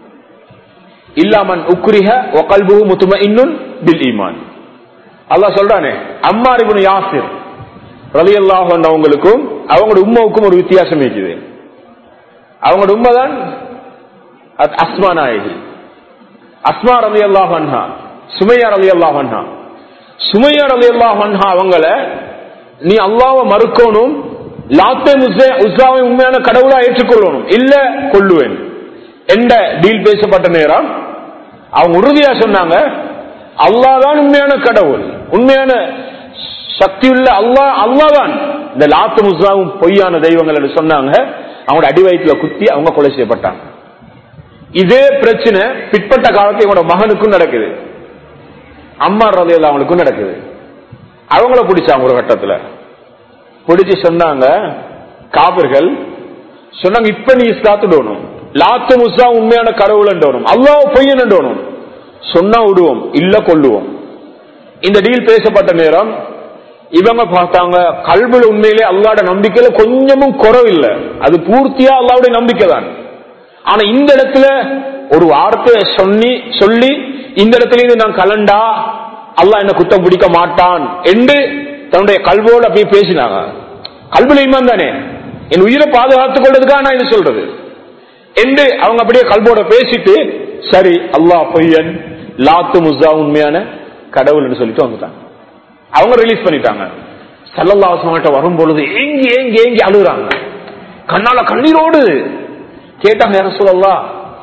இல்லாமன் உக்ரிஹ வகல்புஹு முத்மஇன்னுன் பில் ஈமான் அல்லாஹ் சொல்றானே அம்மார் இப்னு யாசிர் ரலியல்லாஹு அன்ஹு அவங்களுக்கும் அவங்களோட உம்மாவுக்கும் ஒரு வித்தியாசம் இருக்குது அவங்களோட உம்மா தான் அத்- அஸ்மா நாயகி அஸ்மா ரலியல்லாஹு அன்ஹா சுமையா ரலியல்லாஹு அன்ஹா சுமையா ரலியல்லாஹு அன்ஹா அவங்கள நீ அல்லாஹ்வை மறுக்கணும் லாத்தே முஸ்ஸே உஸ்ஸாவை உண்மையான கடவுளா ஏற்றுக்கொள்ளணும் இல்ல கொல்லுவேன் என்ற டீல் பேசப்பட்ட நேரம் அவங்க உறுதியா சொன்னாங்க அல்லாஹ் தான் உண்மையான கடவுள் உண்மையான சக்தியுள்ள அல்லாஹ் அல்லாஹ் தான் இந்த லாத்து முஸ்ஸாவும் பொய்யான தெய்வங்கள் என்று சொன்னாங்க அவங்களோட அடி வயிற்றுல குத்தி அவங்க கொலை செய்யப்பட்டாங்க இதே பிரச்சனை பிற்பட்ட காலத்துல இவனோட மகனுக்கும் நடக்குது அம்மா ரதையில் அவங்களுக்கும் நடக்குது அவங்கள பிடிச்சாங்க ஒரு கட்டத்துல பிடிச்சு சொன்னாங்க காபர்கள் சொன்னாங்க இப்ப நீ இஸ்லாத்துடணும் லாத்து முஸ்ஸா உண்மையான கடவுள் என்றோனும் அல்லாஹ் பொய்யன் என்றோனும் சொன்னா விடுவோம் இல்ல கொள்ளுவோம் இந்த டீல் பேசப்பட்ட நேரம் இவங்க பார்த்தாங்க கல்வில உண்மையிலே அல்லாட நம்பிக்கையில கொஞ்சமும் குறவில்லை அது பூர்த்தியா அல்லாவுடைய நம்பிக்கை தான் ஆனா இந்த இடத்துல ஒரு வார்த்தையை சொல்லி சொல்லி இந்த இடத்துல இருந்து நான் கலண்டா அல்லாஹ் என்ன குத்தம் பிடிக்க மாட்டான் என்று தன்னுடைய கல்வோடு அப்படியே பேசினாங்க கல்வில இமான் தானே என் உயிரை பாதுகாத்துக் கொள்றதுக்காக நான் இது சொல்றது என்று அவங்க அப்படியே கல்வோட பேசிட்டு சரி அல்லாஹ் பொய்யன் லாத்து முஸ்ஸா உண்மையான கடவுள்னு சொல்லிட்டு வந்துட்டாங்க அவங்க ரிலீஸ் பண்ணிட்டாங்க சல்லல்லாஹு வரும் பொழுது ஏங்கி ஏங்கி ஏங்கி அழுகுறாங்க கண்ணால கண்ணீரோடு கேட்டாங்க யார சொல்லலாம்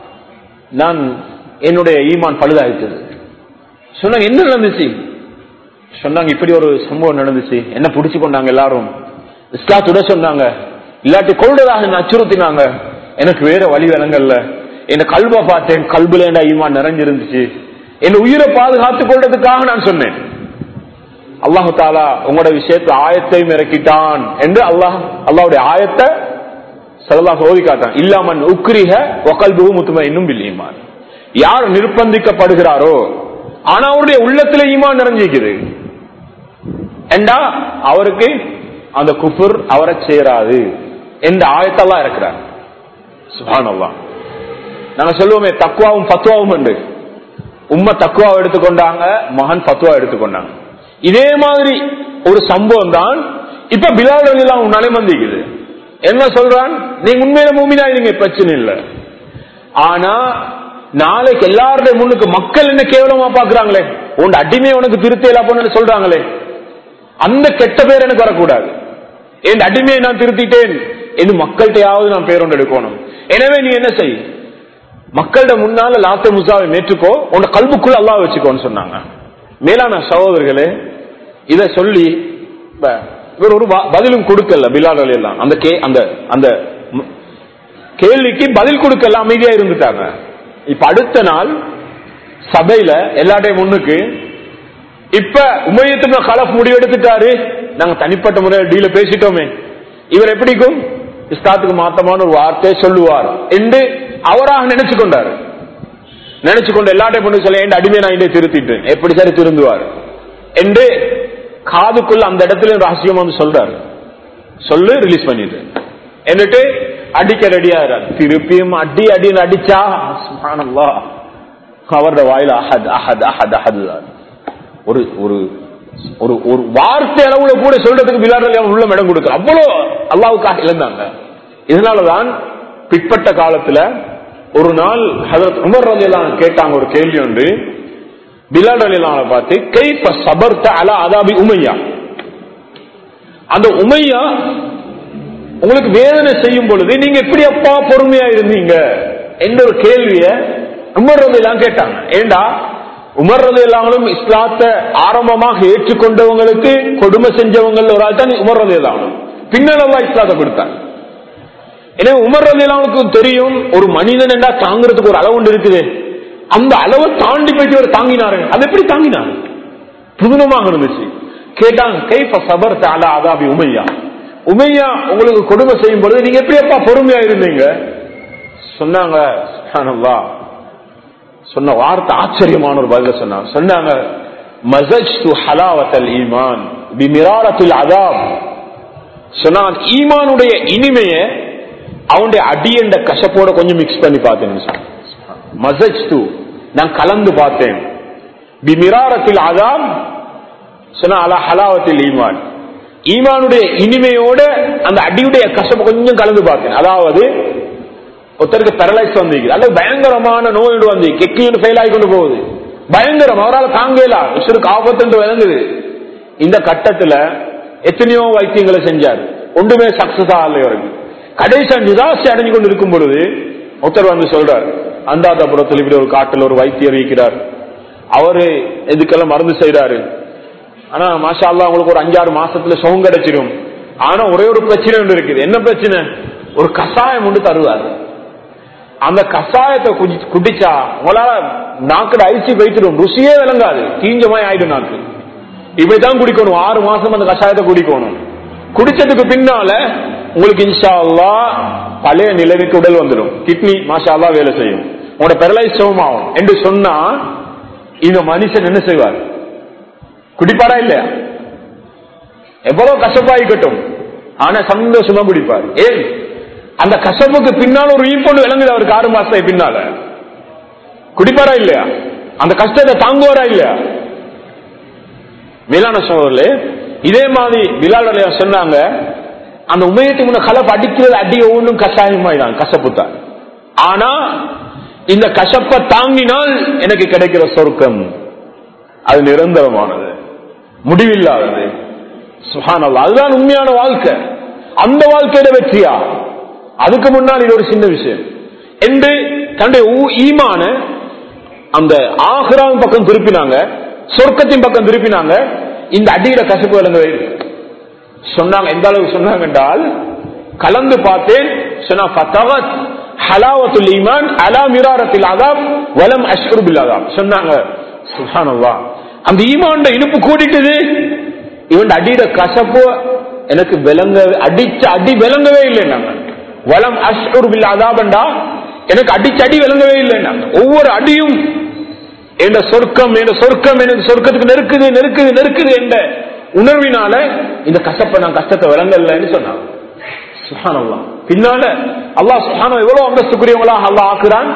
நான் என்னுடைய ஈமான் பழுதாயிட்டது சொன்னாங்க என்ன நடந்துச்சு சொன்னாங்க இப்படி ஒரு சம்பவம் நடந்துச்சு என்ன புடிச்சு கொண்டாங்க எல்லாரும் இஸ்லாத்துட சொன்னாங்க இல்லாட்டி கொள்றதாக என்ன அச்சுறுத்தினாங்க எனக்கு வேற வழி விலங்கல்ல என்ன கல்வ பார்த்தேன் கல்புல என்ன ஈமான் நிறைஞ்சிருந்துச்சு என் உயிரை பாதுகாத்துக் கொள்றதுக்காக நான் சொன்னேன் அல்லாஹு தாலா உங்களோட விஷயத்துல ஆயத்தையும் இறக்கிட்டான் என்று அல்லாஹ் அல்லாவுடைய ஆயத்தை சல்லா சோதி காட்டான் இல்லாமன் உக்ரிஹ ஒகல்பு முத்தும இன்னும் ஈமான் யார் நிர்பந்திக்கப்படுகிறாரோ ஆனா அவருடைய உள்ளத்துல ஈமான் நிறைஞ்சிக்குது ஏண்டா அவருக்கு அந்த குஃபுர் அவரை சேராது என்ற ஆயத்தெல்லாம் இருக்கிறார் சுபான் நாங்க சொல்லுவோமே தக்குவாவும் பத்துவாவும் உண்டு உம்மை தக்குவா எடுத்துக்கொண்டாங்க மகன் பத்துவா எடுத்துக்கொண்டாங்க இதே மாதிரி ஒரு சம்பவம் தான் இப்ப பிலால் எல்லாம் உன்னாலே வந்திக்குது என்ன சொல்றான் நீங்க உண்மையில மூமினா நீங்க பிரச்சனை இல்லை ஆனா நாளைக்கு எல்லாருடைய முன்னுக்கு மக்கள் என்ன கேவலமா பாக்குறாங்களே உன் அடிமை உனக்கு திருத்தேலா போன்னு சொல்றாங்களே அந்த கெட்ட பேர் எனக்கு வரக்கூடாது என் அடிமையை நான் திருத்திட்டேன் என்று மக்கள்கிட்டயாவது நான் பேரொண்டு எடுக்கணும் எனவே நீ என்ன செய் மக்கள்கிட்ட முன்னால லாத்த முசாவை மேற்றுக்கோ உன் கல்புக்குள்ள அல்லா வச்சுக்கோன்னு சொன்னாங்க மேலான சகோதரர்களே இத சொல்லி ப- இவர் ஒரு ப- பதிலும் கொடுக்கல பிலால் அலி எல்லாம் அந்த கே அந்த அந்த ம- கேள்விக்கு பதில் கொடுக்கல அமைதியா இருந்துட்டாங்க இப்ப அடுத்த நாள் சபையில எல்லாட்டையும் முன்னுக்கு இப்ப உமையத்து கலப் முடிவெடுத்துட்டாரு நாங்க தனிப்பட்ட முறையில் டீல பேசிட்டோமே இவர் எப்படிக்கும் இஸ்லாத்துக்கு மாத்தமான ஒரு வார்த்தையை சொல்லுவார் என்று அவராக நினைச்சு கொண்டாரு நினைச்சு கொண்டு எல்லாட்டையும் பண்ணி சொல்ல என் அடிமை நான் இங்கே திருத்திட்டேன் எப்படி சரி திருந்துவார் என்று காதுக்குள்ள அந்த இடத்துல ரகசியம் வந்து சொல்றாரு சொல்லு ரிலீஸ் பண்ணிட்டு എന്നിട്ട് அடிக்க ரெடியா திருப்பியும் அடி அடின்னு அடிச்சா சுப்ஹானல்லாஹ் அவருடைய வாயில அஹத் அஹத் அஹத் அஹத் தான் ஒரு ஒரு ஒரு ஒரு வார்த்தை அளவுல கூட சொல்றதுக்கு பிலால் அவன் உள்ள இடம் கொடுக்கல அவ்வளவு அல்லாவுக்காக இழந்தாங்க இதனாலதான் பிற்பட்ட காலத்துல ஒரு நாள் ஹதரத் உமர் ரலியல்லாஹு கேட்டாங்க ஒரு கேள்வி ஒன்று பிலால் ரலியல்லாஹு பார்த்து கைஃப சபர்த அலா அதாபி உமையா அந்த உமையா உங்களுக்கு வேதனை செய்யும் பொழுது நீங்க எப்படி அப்பா பொறுமையா இருந்தீங்க என்ற ஒரு கேள்விய உமர் ரலியல்லாஹு கேட்டாங்க ஏண்டா உமர் ரலியல்லாஹும் இஸ்லாத்தை ஆரம்பமாக ஏற்றுக்கொண்டவங்களுக்கு கொடுமை செஞ்சவங்க ஒரு ஆள் தான் உமர் ரலியல்லாஹு பின்னால் அல்லாஹ் இஸ்லாத்தை கொடுத்தாங்க எனவே உமர் ரலியல்லாஹுக்கு தெரியும் ஒரு மனிதன் என்றா தாங்குறதுக்கு ஒரு அளவு ஒன்று இருக்குது அந்த அளவை தாண்டி போயிட்டு அவர் தாங்கினாரு அது எப்படி தாங்கினாரு புதுனமாக இருந்துச்சு கேட்டாங்க கைஃப சபர் அலா அதாபி உமையா உமையா உங்களுக்கு கொடுமை செய்யும் பொழுது நீங்க எப்படி அப்பா பொறுமையா இருந்தீங்க சொன்னாங்க சுப்ஹானல்லாஹ் சொன்ன வார்த்தை ஆச்சரியமான ஒரு பதில சொன்னாங்க சொன்னாங்க மசஜ்து ஹலாவத்தல் ஈமான் பிமிராரத்தில் அதாப் சொன்னாங்க ஈமானுடைய இனிமைய அவனுடைய அடி என்ற கசப்போட கொஞ்சம் மிக்ஸ் பண்ணி பார்த்தேன் மசஜ்து நான் கலந்து பார்த்தேன் பிமிராரத்தில் அதாப் சொன்னா அலா ஹலாவத்தில் ஈமான் ஈமானுடைய இனிமையோட அந்த அடியுடைய கசப்பை கொஞ்சம் கலந்து பார்த்தேன் அதாவது ஒருத்தருக்கு பெரலைஸ் வந்தீங்க அல்லது பயங்கரமான நோய் வந்து கெக்கியும் ஃபெயில் ஆகி கொண்டு போகுது பயங்கரம் அவரால் தாங்கல உசுருக்கு ஆபத்து விளங்குது இந்த கட்டத்துல எத்தனையோ வைத்தியங்களை செஞ்சார் ஒன்றுமே சக்சஸ் ஆகலை அவருக்கு கடைசி நிராசை அடைஞ்சு கொண்டு இருக்கும் பொழுது ஒருத்தர் வந்து சொல்றார் அந்தாதபுரத்தில் இப்படி ஒரு காட்டில் ஒரு வைத்தியர் இருக்கிறார் அவரு இதுக்கெல்லாம் மருந்து செய்யறாரு ஆனா மாஷா அல்லா உங்களுக்கு ஒரு அஞ்சாறு மாசத்துல சுகம் கிடைச்சிடும் ஆனா ஒரே ஒரு பிரச்சனை ஒன்று இருக்குது என்ன பிரச்சனை ஒரு கஷாயம் ஒன்று தருவார் அந்த கஷாயத்தை குடி- குடிச்சா உங்களால நாக்குல அரிசி வைத்திடும் ருசியே விளங்காது தீஞ்சமாய் ஆயிடும் நாக்கு இப்படிதான் குடிக்கணும் ஆறு மாசம் அந்த கஷாயத்தை குடிக்கணும் குடிச்சதுக்கு பின்னால உங்களுக்கு இன்ஷா அல்லாஹ் பழைய நிலைமைக்கு உடல் வந்துடும் கிட்னி மாஷா அல்லாஹ் வேலை செய்யும் உங்களோட பெரலைஸ் ஆகும் என்று சொன்னா இந்த மனுஷன் என்ன செய்வார் குடிப்பாரா இல்லையா எவ்வளவு கசப்பாயிக்கட்டும் ஆனா சந்தோஷமா குடிப்பார் ஏன் அந்த கசப்புக்கு பின்னால ஒரு ஈப்பொண்டு விளங்குது அவருக்கு ஆறு மாசத்துக்கு பின்னால குடிப்பாரா இல்லையா அந்த கஷ்டத்தை தாங்குவாரா இல்லையா மேலான சோழர்களே இதே மாதிரி பிலால் அலையா சொன்னாங்க அந்த உமையத்துக்கு முன்ன கலப்பு அடிக்கிறது அடி ஒவ்வொன்றும் கஷாயமாயிதான் கசப்பு தான் ஆனா இந்த கசப்பை தாங்கினால் எனக்கு கிடைக்கிற சொர்க்கம் அது நிரந்தரமானது முடிவில்லாதது சுஹானல்லா அதுதான் உண்மையான வாழ்க்கை அந்த வாழ்க்கையில வெற்றியா அதுக்கு முன்னால் இது ஒரு சின்ன விஷயம் என்று தன்னுடைய ஊ- ஈமான அந்த ஆஹ்ராவின் பக்கம் திருப்பினாங்க சொர்க்கத்தின் பக்கம் திருப்பினாங்க இந்த அடியில கசப்பு விளங்கவே இல்லை. சொன்னாங்க எந்த அளவுக்கு சொன்னாங்க என்றால் கலந்து பார்த்தேன் சொன்னா ஃபத்தகத் ஹலாவத்துல் ஈமான் அலா மிராரத்தில் அதாப் வலம் அஷ்ரு பில் அதாப் சொன்னாங்க சுப்ஹானல்லாஹ் அந்த ஈமான் இனிப்பு கூடிட்டது இவன் அடியில கசப்பு எனக்கு விளங்க அடிச்ச அடி விளங்கவே இல்லை நாங்க வலம் அஷ்ரு பில் அதாபண்டா எனக்கு அடிச்ச அடி விளங்கவே இல்லை நாங்க ஒவ்வொரு அடியும் என்ற சொர்க்கம் என்ற சொர்க்கம் எனக்கு சொர்க்கத்துக்கு நெருக்குது நெருக்குது நெருக்குது என்ற உணர்வினால இந்த கசப்பை நான் கஷ்டத்தை விளங்கலன்னு சொன்னாங்க சுஹானல்லாஹ். பின்னால அல்லாஹ் சுஹானம் எவ்வளவு அந்தஸ்துக்குரியவங்களா அல்லாஹ் ஆக்குறான்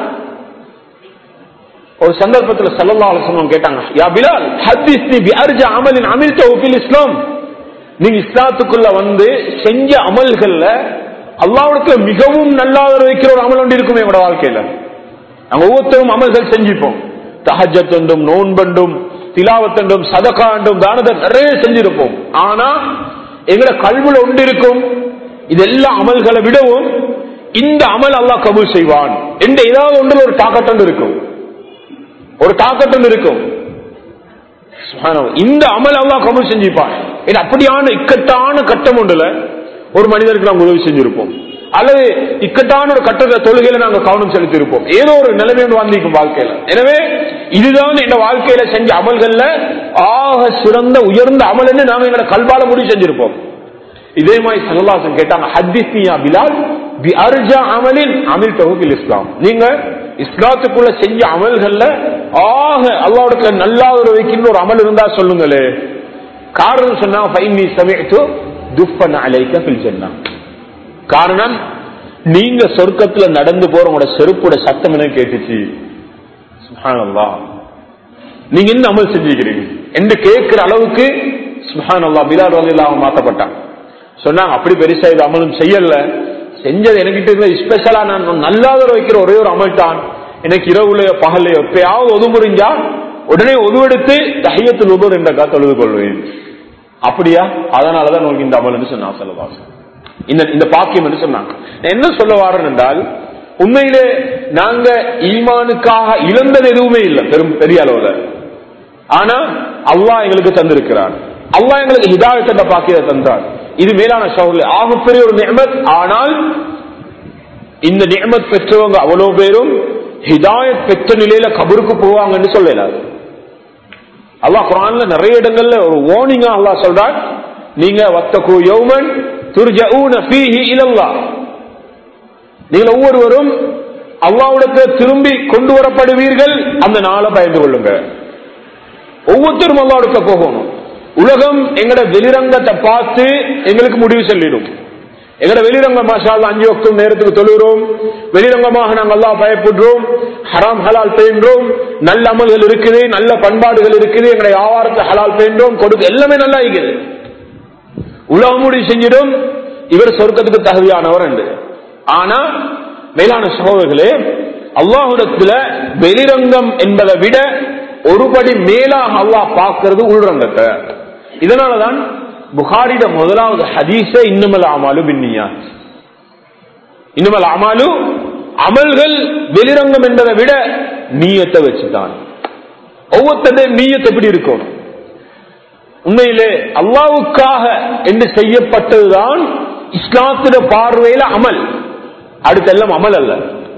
ஒரு சந்தர்ப்பத்தில் சல்லல்லாஹு அலைஹி வஸல்லம் கேட்டாங்க யா பிலால் ஹதீஸ்னி பி அர்ஜ அமலின் அமில்தஹு ஃபில் இஸ்லாம் நீங்க இஸ்லாத்துக்குள்ள வந்து செஞ்ச அமல்கள்ல அல்லாஹ்வுக்கு மிகவும் நல்லாதர வைக்கிற ஒரு அமல் ஒன்று இருக்குமே என்னோட வாழ்க்கையில நாங்க ஒவ்வொருத்தரும் அமல்கள் செஞ்சிருப்போம் தஹஜத்துண்டும் நோன்பண்டும் திலாவத்தண்டும் சதகாண்டும் தானத்தை நிறைய செஞ்சிருப்போம் ஆனா எங்கட கல்வில ஒன்று இருக்கும் இதெல்லாம் அமல்களை விடவும் இந்த அமல் அல்லாஹ் கபூல் செய்வான் என்ற ஏதாவது ஒன்றில் ஒரு தாக்கத்தொண்டு இருக்கும் ஒரு தாக்கத்தொண்டு இருக்கும் சுப்ஹானல்லாஹ். இந்த அமல் அல்லாஹ் கபூல் செஞ்சிருப்பான் இது அப்படியான இக்கட்டான கட்டம் ஒன்றுல ஒரு மனிதருக்கு நாங்கள் உதவி செஞ்சிருப்போம் அல்லது இக்கட்டான ஒரு கட்டத்தை தொழுகையில நாங்க கவனம் செலுத்தி இருப்போம் ஏதோ ஒரு நிலைமை ஒன்று வந்திருக்கும் வாழ்க்கையில எனவே இதுதான் இந்த வாழ்க்கையில செஞ்ச அமல்கள்ல ஆக சிறந்த உயர்ந்த அமல் என்று நாங்க எங்களை கல்வால முடிவு செஞ்சிருப்போம் இதே மாதிரி சல்லாசன் கேட்டாங்க ஹத்திஸ்னியா பிலால் பி அர்ஜா அமலின் அமில் தகுதில் இஸ்லாம் நீங்க இஸ்லாத்துக்குள்ள செஞ்ச அமல்கள்ல ஆக அல்லாவுடைய நல்லா ஒரு வைக்கின்ற ஒரு அமல் இருந்தா சொல்லுங்களே காரணம் சொன்னாங்க ஃபைனி சமயத்து துஃபன் அலைக்க ஃபில் ஜன்னா காரணம் நீங்க சொர்க்கத்துல நடந்து போற உங்களோட செருப்போட சத்தம் எனக்கு கேட்டுச்சு சுப்ஹானல்லாஹ் நீங்க என்ன அமல் செஞ்சுக்கிறீங்க என்று கேட்கிற அளவுக்கு சுப்ஹானல்லாஹ் பிலால் ரலியல்லாஹு மாத்தப்பட்டாங்க சொன்னாங்க அப்படி பெருசா இது அமலும் செய்யல செஞ்சது எனக்கிட்ட இருந்த ஸ்பெஷலா நான் நல்லாத வைக்கிற ஒரே ஒரு அமல் தான் எனக்கு இரவுல பகல்ல எப்பயாவது ஒது முறிஞ்சா உடனே ஒதுவெடுத்து தஹியத்தில் உபர் என்ற கா தொழுது கொள்வேன் அப்படியா அதனாலதான் உங்களுக்கு இந்த அமல் என்று சொன்னா சொல்லவாசம் இந்த இந்த பாக்கியம் என்று சொன்னாங்க நான் என்ன சொல்ல வாரேன் என்றால் உண்மையிலே நாங்க ஈமானுக்காக இழந்தது எதுவுமே இல்லை பெரும் பெரிய அளவுல ஆனா அல்லாஹ் எங்களுக்கு தந்திருக்கிறான் அல்லாஹ் எங்களுக்கு ஹிதாயத் என்ற பாக்கியத்தை தந்தார் இது மேலான சவுல் ஆகப்பெரிய ஒரு நியமத் ஆனால் இந்த நியமத் பெற்றவங்க அவ்வளவு பேரும் ஹிதாயத் பெற்ற நிலையில கபருக்கு போவாங்கன்னு சொல்லலாது அல்லாஹ் குரான்ல நிறைய இடங்கள்ல ஒரு வார்னிங்கா அல்லாஹ் சொல்றான் நீங்க வத்தகு யௌமன் துர்ஜஊன ஃபீஹி இலல்லாஹ் நீங்கள் ஒவ்வொருவரும் அல்லாஹ்விடத்தை திரும்பி கொண்டு வரப்படுவீர்கள் அந்த நாளை பயந்து கொள்ளுங்க ஒவ்வொருத்தரும் அல்லாஹ்விடத்தை போகணும் உலகம் எங்கட வெளிரங்கத்தை பார்த்து எங்களுக்கு முடிவு சொல்லிடும் எங்கட வெளிரங்க மாஷால் அஞ்சு வக்தும் நேரத்துக்கு தொழுகிறோம் வெளிரங்கமாக நாங்கள் அல்லாஹ் பயப்படுறோம் ஹராம் ஹலால் பெயின்றோம் நல்ல அமல்கள் இருக்குது நல்ல பண்பாடுகள் இருக்குது எங்களுடைய வியாபாரத்தை ஹலால் பெயின்றோம் கொடுக்க எல்லாமே நல்லா இருக்குது உலகம் முடிவு செஞ்சிடும் இவர் சொர்க்கத்துக்கு தகுதியானவர் என்று ஆனா மேலான சகோதரர்களே அல்லாஹுடத்துல வெளிரங்கம் என்பதை விட ஒருபடி மேலாக அல்லாஹ் பார்க்கிறது உள்ரங்கத்தை இதனாலதான் புகாரிட முதலாவது ஹதீஸ இன்னுமல் அமாலு பின்னியாத் இன்னுமல் அமாலு அமல்கள் வெளிரங்கம் என்பதை விட நீயத்தை வச்சுதான் ஒவ்வொருத்தருடைய நீயத்தை எப்படி இருக்கும் உண்மையிலே அல்லாவுக்காக என்று செய்யப்பட்டதுதான் இஸ்லாத்திட பார்வையில அமல் அடுத்தெல்லாம் அமல் அல்ல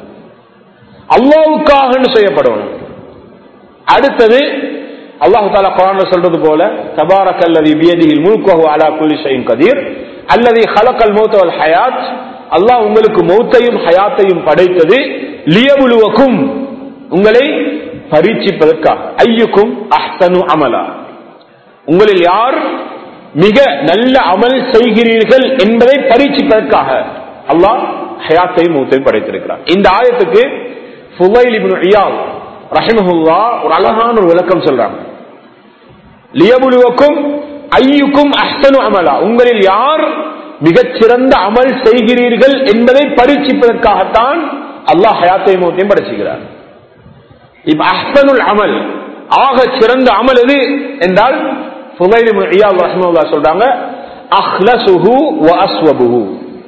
அல்லாவுக்காக செய்யப்படணும் அடுத்தது அல்லாஹு தாலா குரான் சொல்றது போல தபாரக் அல்லது பியதியில் முழுக்கஹு அலா குலி ஷைன் கதீர் அல்லது ஹலக்கல் மௌத்தவல் ஹயாத் அல்லாஹ் உங்களுக்கு மௌத்தையும் ஹயாத்தையும் படைத்தது லியபுலுவக்கும் உங்களை பரீட்சிப்பதற்காக ஐயுக்கும் அஹ்சனு அமலா உங்களில் யார் மிக நல்ல அமல் செய்கிறீர்கள் என்பதை பரீட்சிப்பதற்காக அல்லாஹ் ஹயாத்தையும் மௌத்தையும் படைத்திருக்கிறார் இந்த ஆயத்துக்கு ஃபுவைல் இப்னு இயால் ரஹிமஹுல்லா ஒரு அழகான ஒரு விளக்கம் சொல்றாங்க லியபுலுவக்கும் ஐயுக்கும் அஹ்சனு அமலா உங்களில் யார் மிகச்சிறந்த அமல் செய்கிறீர்கள் என்பதை பரீட்சிப்பதற்காகத்தான் அல்லாஹ் ஹயாத்தை மௌத்தையும் படைச்சுகிறார் இப்ப அஹ்சனுல் அமல் ஆக சிறந்த அமல் எது என்றால் ஃபுதைல் இப்னு இயால் ரஹிமஹுல்லா சொல்றாங்க அஹ்லசுஹு வ அஸ்வபுஹு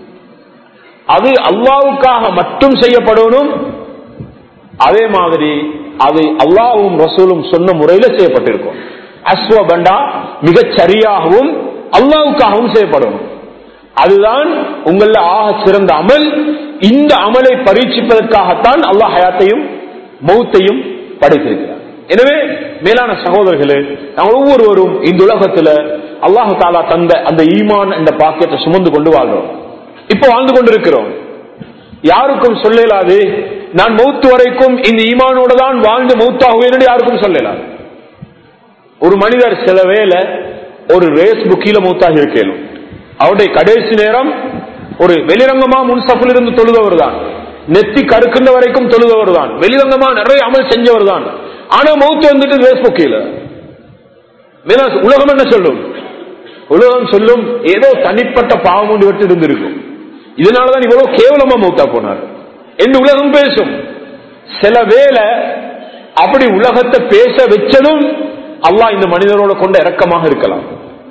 அது அல்லாவுக்காக மட்டும் செய்யப்படணும் அதே மாதிரி அது அல்லாவும் ரசூலும் சொன்ன முறையில செய்யப்பட்டிருக்கும் அஸ்வபண்டா மிகச் சரியாகவும் அல்லாவுக்காகவும் செய்யப்படணும் அதுதான் உங்கள ஆக சிறந்த அமல் இந்த அமலை பரீட்சிப்பதற்காகத்தான் அல்லாஹ் ஹயாத்தையும் மௌத்தையும் படைத்திருக்கிறார் எனவே மேலான சகோதரர்களே நாங்கள் ஒவ்வொருவரும் இந்த உலகத்துல அல்லாஹு தாலா தந்த அந்த ஈமான் என்ற பாக்கியத்தை சுமந்து கொண்டு வாழ்றோம் இப்ப வாழ்ந்து கொண்டிருக்கிறோம் யாருக்கும் சொல்லலாது நான் மௌத்து வரைக்கும் இந்த ஈமானோட தான் வாழ்ந்து மௌத்தாகுவேன் யாருக்கும் சொல்லலாம் ஒரு மனிதர் சில வேலை ஒரு ரேஸ் புக்கில மௌத்தாக இருக்கலும் அவருடைய கடைசி நேரம் ஒரு வெளிரங்கமா முன்சப்பில் இருந்து தொழுதவர் தான் நெத்தி கருக்கின்ற வரைக்கும் தொழுதவர் தான் வெளிரங்கமா நிறைய அமல் செஞ்சவர் தான் ஆனா மௌத்து வந்துட்டு ரேஸ் புக்கில உலகம் என்ன சொல்லும் உலகம் சொல்லும் ஏதோ தனிப்பட்ட பாவம் ஒன்று விட்டு இருந்திருக்கும் இதனாலதான் இவ்வளவு கேவலமா மௌத்தா போனார் என்று உலகம் பேசும் சில வேலை அப்படி உலகத்தை பேச வச்சதும் அல்லாஹ் இந்த மனிதனோட கொண்ட இறக்கமாக இருக்கலாம்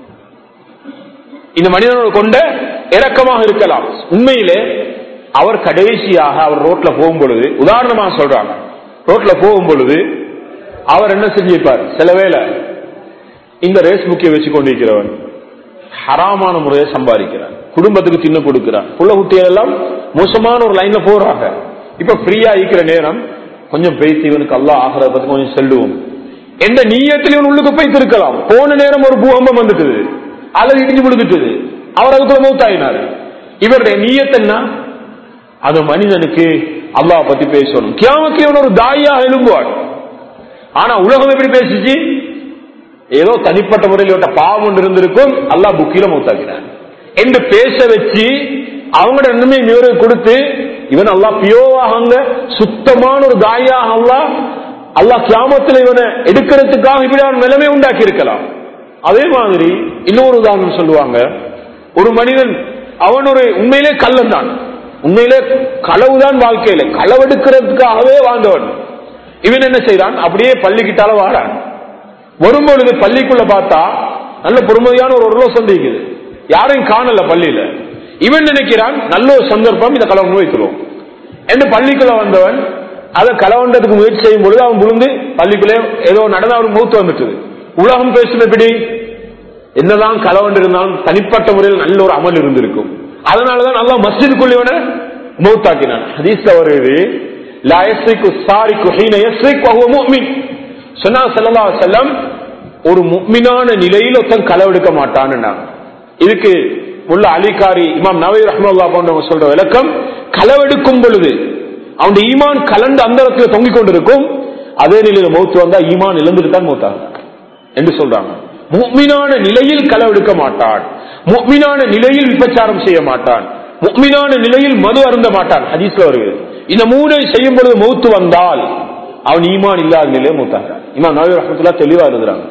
இந்த மனிதனோட கொண்ட இறக்கமாக இருக்கலாம் உண்மையிலே அவர் கடைசியாக அவர் ரோட்ல போகும் பொழுது உதாரணமாக சொல்றாங்க ரோட்ல போகும் பொழுது அவர் என்ன செஞ்சிருப்பார் சில வேளை இந்த ரேஸ் புக்கியை வச்சு கொண்டிருக்கிறவன் ஹராமான முறையை சம்பாதிக்கிறான் குடும்பத்துக்கு தின்னு கொடுக்கிறான் புள்ள குட்டிகள் எல்லாம் மோசமான ஒரு லைன்ல போறாங்க இப்ப ஃப்ரீயா இருக்கிற நேரம் கொஞ்சம் பேசி இவனுக்கு அல்லா ஆகிறத பத்தி கொஞ்சம் செல்லுவோம் எந்த நீயத்தில் இவன் உள்ளுக்கு போய் இருக்கலாம் போன நேரம் ஒரு பூகம்பம் வந்துட்டுது அல்லது இடிஞ்சு விழுந்துட்டுது அவர் அதுக்குள்ள மௌத்தாயினாரு இவருடைய நீயத்தன்னா அது மனிதனுக்கு அல்லாஹ் பத்தி பேசணும் கியாமக்கு இவன் ஒரு தாயாக எழும்புவான் ஆனா உலகம் எப்படி பேசிச்சு ஏதோ தனிப்பட்ட முறையில் விட்ட பாவம் ஒன்று இருந்திருக்கும் அல்லாஹ் புக்கில மௌத்தாக்கினான் என்று பேச வச்சு அவங்களோட நன்மை இவருக்கு கொடுத்து இவன் அல்லா பியோவாக சுத்தமான ஒரு தாயாக அல்லா அல்லாஹ் கியாமத்தில் இவனை எடுக்கிறதுக்காக இப்படி அவன் நிலைமை உண்டாக்கி இருக்கலாம் அதே மாதிரி இன்னொரு உதாரணம் சொல்லுவாங்க ஒரு மனிதன் அவன் ஒரு உண்மையிலே கள்ளன் தான் உண்மையிலே களவுதான் வாழ்க்கையில களவெடுக்கிறதுக்காகவே வாழ்ந்தவன் இவன் என்ன செய்யறான் அப்படியே பள்ளிக்கிட்டால வாரான் வரும்பொழுது பள்ளிக்குள்ள பார்த்தா நல்ல பொறுமையான ஒரு உருளோ சந்திக்குது யாரையும் காணல பள்ளியில இவன் நினைக்கிறான் நல்ல ஒரு சந்தர்ப்பம் இதை களவு வைக்கிறோம் என்று பள்ளிக்குள்ள வந்தவன் அதை களவண்டதுக்கு முயற்சி செய்யும் பொழுது அவன் விழுந்து பள்ளிக்குள்ளே ஏதோ நடந்த அவனுக்கு மூத்து வந்துட்டது உலகம் பேசும் எப்படி என்னதான் களவண்டு இருந்தாலும் தனிப்பட்ட முறையில் நல்ல ஒரு அமல் இருந்திருக்கும் அதனாலதான் நல்லா மஸ்ஜிதுக்குள்ள இவனை மௌத்தாக்கினான் ஹதீஸ்ல வருது லா யஸ்ரிக்கு சாரிக்கு ஹீன யஸ்ரிக் வஹுவ முஃமின் சொன்னா ஸல்லல்லாஹு அலைஹி வஸல்லம் ஒரு முஃமினான நிலையில் ஒருத்தன் களவெடுக்க மாட்டான்னு இதுக்கு உள்ள அலிகாரி இமாம் நவீர் ரஹ்மல்லா போன்றவங்க சொல்ற விளக்கம் களவெடுக்கும் பொழுது அவனுடைய ஈமான் கலந்து அந்த இடத்துல தொங்கிக் கொண்டிருக்கும் அதே நிலையில மௌத்து வந்தா ஈமான் இழந்துட்டு தான் மௌத்தாங்க என்று சொல்றாங்க முக்மினான நிலையில் களவெடுக்க மாட்டான் முக்மினான நிலையில் விபச்சாரம் செய்ய மாட்டான் முக்மினான நிலையில் மது அருந்த மாட்டான் ஹதீஸ்ல வருகிறது இந்த மூனை செய்யும் பொழுது மௌத்து வந்தால் அவன் ஈமான் இல்லாத நிலையை மூத்தாங்க இமாம் நவீர் ரஹமத்துல்லா தெளிவா எழுதுறாங்க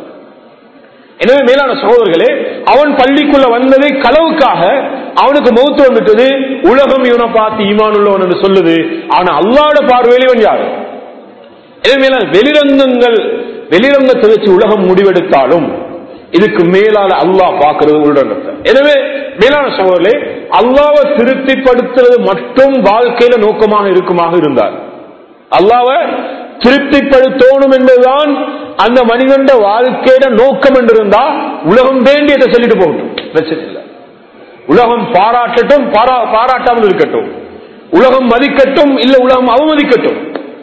எனவே மேலான சகோதரர்களே அவன் பள்ளிக்குள்ள வந்ததை களவுக்காக அவனுக்கு மௌத்து வந்துட்டது உலகம் இவனை பார்த்து ஈமான் உள்ளவன் என்று சொல்லுது ஆனா அல்லாட பார்வையில் இவன் யாரு எனவே மேலான வெளிரங்கங்கள் வெளிரங்கத்தை வச்சு உலகம் முடிவெடுத்தாலும் இதுக்கு மேலால அல்லாஹ் பார்க்கிறது உள்ளடங்கத்தை எனவே மேலான சகோதரர்களே அல்லாவை திருப்திப்படுத்துறது மட்டும் வாழ்க்கையில நோக்கமாக இருக்குமாக இருந்தார் அல்லாவை திருப்திப்படுத்தணும் என்பதுதான் அந்த மனிதன் வாழ்க்கையில நோக்கம் என்று இருந்தா உலகம் வேண்டியதை சொல்லிட்டு போகட்டும் பிரச்சனை இல்லை உலகம் பாராட்டட்டும் பாரா- பாராட்டாமல் இருக்கட்டும் உலகம் மதிக்கட்டும் இல்ல உலகம் அவமதிக்கட்டும்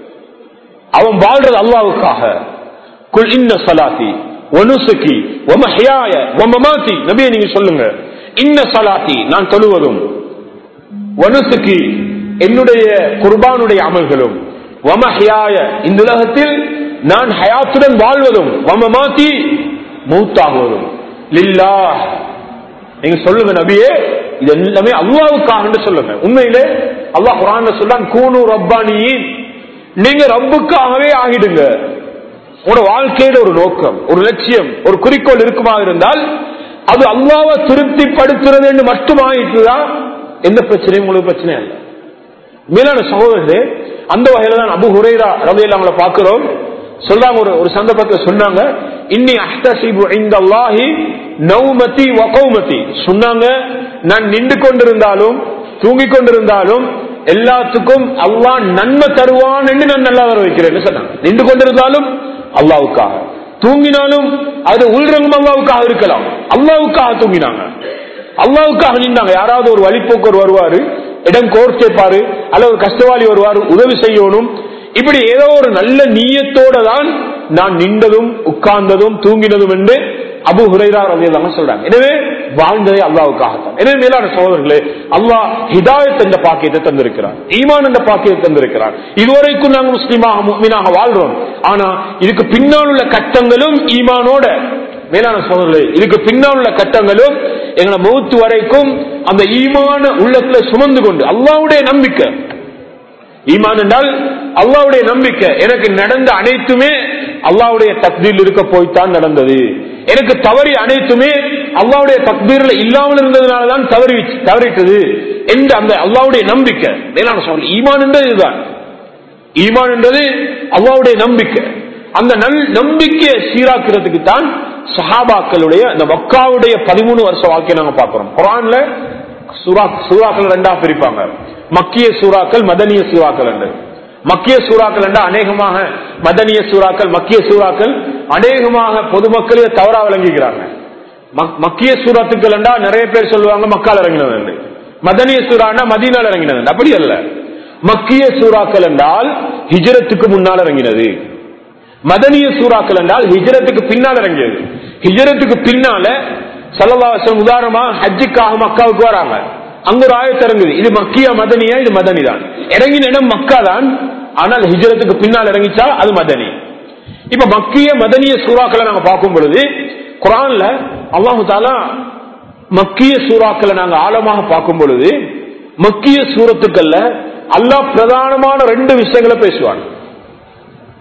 அவன் வாழ்றது அல்லாவுக்காக குல் இன்ன சலாத்தி ஒனுசுக்கி ஒமஹியாய ஒமமாத்தி நபியை நீங்க சொல்லுங்க இன்ன சலாத்தி நான் தொழுவதும் ஒனுசுக்கி என்னுடைய குர்பானுடைய அமல்களும் வமஹியாய இந்த உலகத்தில் நான் ஹயாத்துடன் வாழ்வதும் வமமாத்தி மூத்தாகுவதும் லில்லா நீங்க சொல்லுங்க நபியே இது எல்லாமே அல்லாவுக்காக சொல்லுங்க உண்மையிலே அல்லாஹ் குரான் சொல்றான் கூனு ரப்பானியின் நீங்க ரப்புக்காகவே ஆகிடுங்க உங்களோட வாழ்க்கையில ஒரு நோக்கம் ஒரு லட்சியம் ஒரு குறிக்கோள் இருக்குமா இருந்தால் அது அல்லாவை திருப்திப்படுத்துறது என்று மட்டும் ஆயிட்டுதான் எந்த பிரச்சனையும் உங்களுக்கு பிரச்சனை இல்லை மேலான சகோதரர்களே அந்த வகையில தான் அபு ஹுரைரா ரவையில் அவங்கள பார்க்கிறோம் சொல்றாங்க ஒரு ஒரு சந்தர்ப்பத்தில் சொன்னாங்க இன்னி அஹ்தசிபு இந்த அல்லாஹி நௌமதி வகௌமதி சொன்னாங்க நான் நின்று கொண்டிருந்தாலும் தூங்கிக் கொண்டிருந்தாலும் எல்லாத்துக்கும் அல்லாஹ் நன்மை தருவான் என்று நான் நல்லா வர வைக்கிறேன் சொன்னாங்க நின்று கொண்டிருந்தாலும் அல்லாவுக்காக தூங்கினாலும் அது உள்ரங்கம் அல்லாவுக்காக இருக்கலாம் அல்லாவுக்காக தூங்கினாங்க அல்லாவுக்காக நின்றாங்க யாராவது ஒரு வழிப்போக்கர் வருவாரு இடம் கோர் கேட்பாரு அல்ல ஒரு கஷ்டவாளி வருவாரு உதவி செய்யணும் இப்படி ஏதோ ஒரு நல்ல நீயத்தோட தான் நான் நின்றதும் உட்கார்ந்ததும் தூங்கினதும் என்று அபு ஹுரைரா ரவியல்லாம சொல்றாங்க எனவே வாழ்ந்ததே அல்லாவுக்காகத்தான் எனவே மேலான சகோதரர்களே அல்லாஹ் ஹிதாயத் என்ற பாக்கியத்தை தந்திருக்கிறார் ஈமான் என்ற பாக்கியத்தை தந்திருக்கிறார் இதுவரைக்கும் நாங்கள் முஸ்லீமாக முக்மீனாக வாழ்றோம் ஆனா இதுக்கு பின்னால் உள்ள கட்டங்களும் ஈமானோட மேலான சோதரர்களே இதுக்கு பின்னால் உள்ள கட்டங்களும் எங்களை மூத்து வரைக்கும் அந்த ஈமான உள்ளத்துல சுமந்து கொண்டு அல்லாவுடைய நம்பிக்கை ஈமான் என்றால் அல்லாவுடைய நம்பிக்கை எனக்கு நடந்த அனைத்துமே அல்லாவுடைய தக்தீரில் இருக்க போய்த்தான் நடந்தது எனக்கு தவறி அனைத்துமே அல்லாவுடைய தக்தீர்ல இல்லாமல் இருந்ததுனாலதான் தவறி தவறிட்டது என்று அந்த அல்லாவுடைய நம்பிக்கை மேலான சோழல் ஈமான் என்றது இதுதான் ஈமான் என்றது அல்லாவுடைய நம்பிக்கை அந்த நல் நம்பிக்கையை சீராக்கிறதுக்கு தான் சஹாபாக்களுடைய அந்த மக்காவுடைய பதிமூணு வருஷ வாழ்க்கையை நாங்க பார்க்கிறோம் குரான்ல சூரா சூறாக்கள் ரெண்டா பிரிப்பாங்க மக்கிய சூறாக்கள் மதனிய சூறாக்கள் என்று மக்கிய சூறாக்கள் என்றா அநேகமாக மதனிய சூறாக்கள் மக்கிய சூறாக்கள் அநேகமாக பொதுமக்கள் இதை தவறா விளங்குகிறாங்க மக்- மக்கிய சூரத்துக்கள் என்றா நிறைய பேர் சொல்லுவாங்க மக்கால் இறங்கினது என்று மதனிய சூறான்னா மதீனால் இறங்கினது என்று. அப்படி அல்ல மக்கிய சூறாக்கள் என்றால் ஹிஜரத்துக்கு முன்னால் இறங்கினது மதனிய சூறாக்கள் என்றால் ஹிஜரத்துக்கு பின்னால் இறங்கியது ஹிஜரத்துக்கு பின்னால சல்லல்லாஹு உதாரணமா ஹஜ்ஜுக்காக மக்காவுக்கு வராங்க அங்க ஒரு ஆயத்து இறங்குது இது மக்கியா மதனியா இது மதனி தான் இறங்கின இடம் மக்கா தான் ஆனால் ஹிஜரத்துக்கு பின்னால் இறங்கிச்சா அது மதனி இப்ப மக்கிய மதனிய சூறாக்களை நாங்க பார்க்கும் பொழுது குரான்ல அல்லாஹு தாலா மக்கிய சூறாக்களை நாங்க ஆழமாக பார்க்கும் பொழுது மக்கிய சூரத்துக்கள்ல அல்லாஹ் பிரதானமான ரெண்டு விஷயங்களை பேசுவான்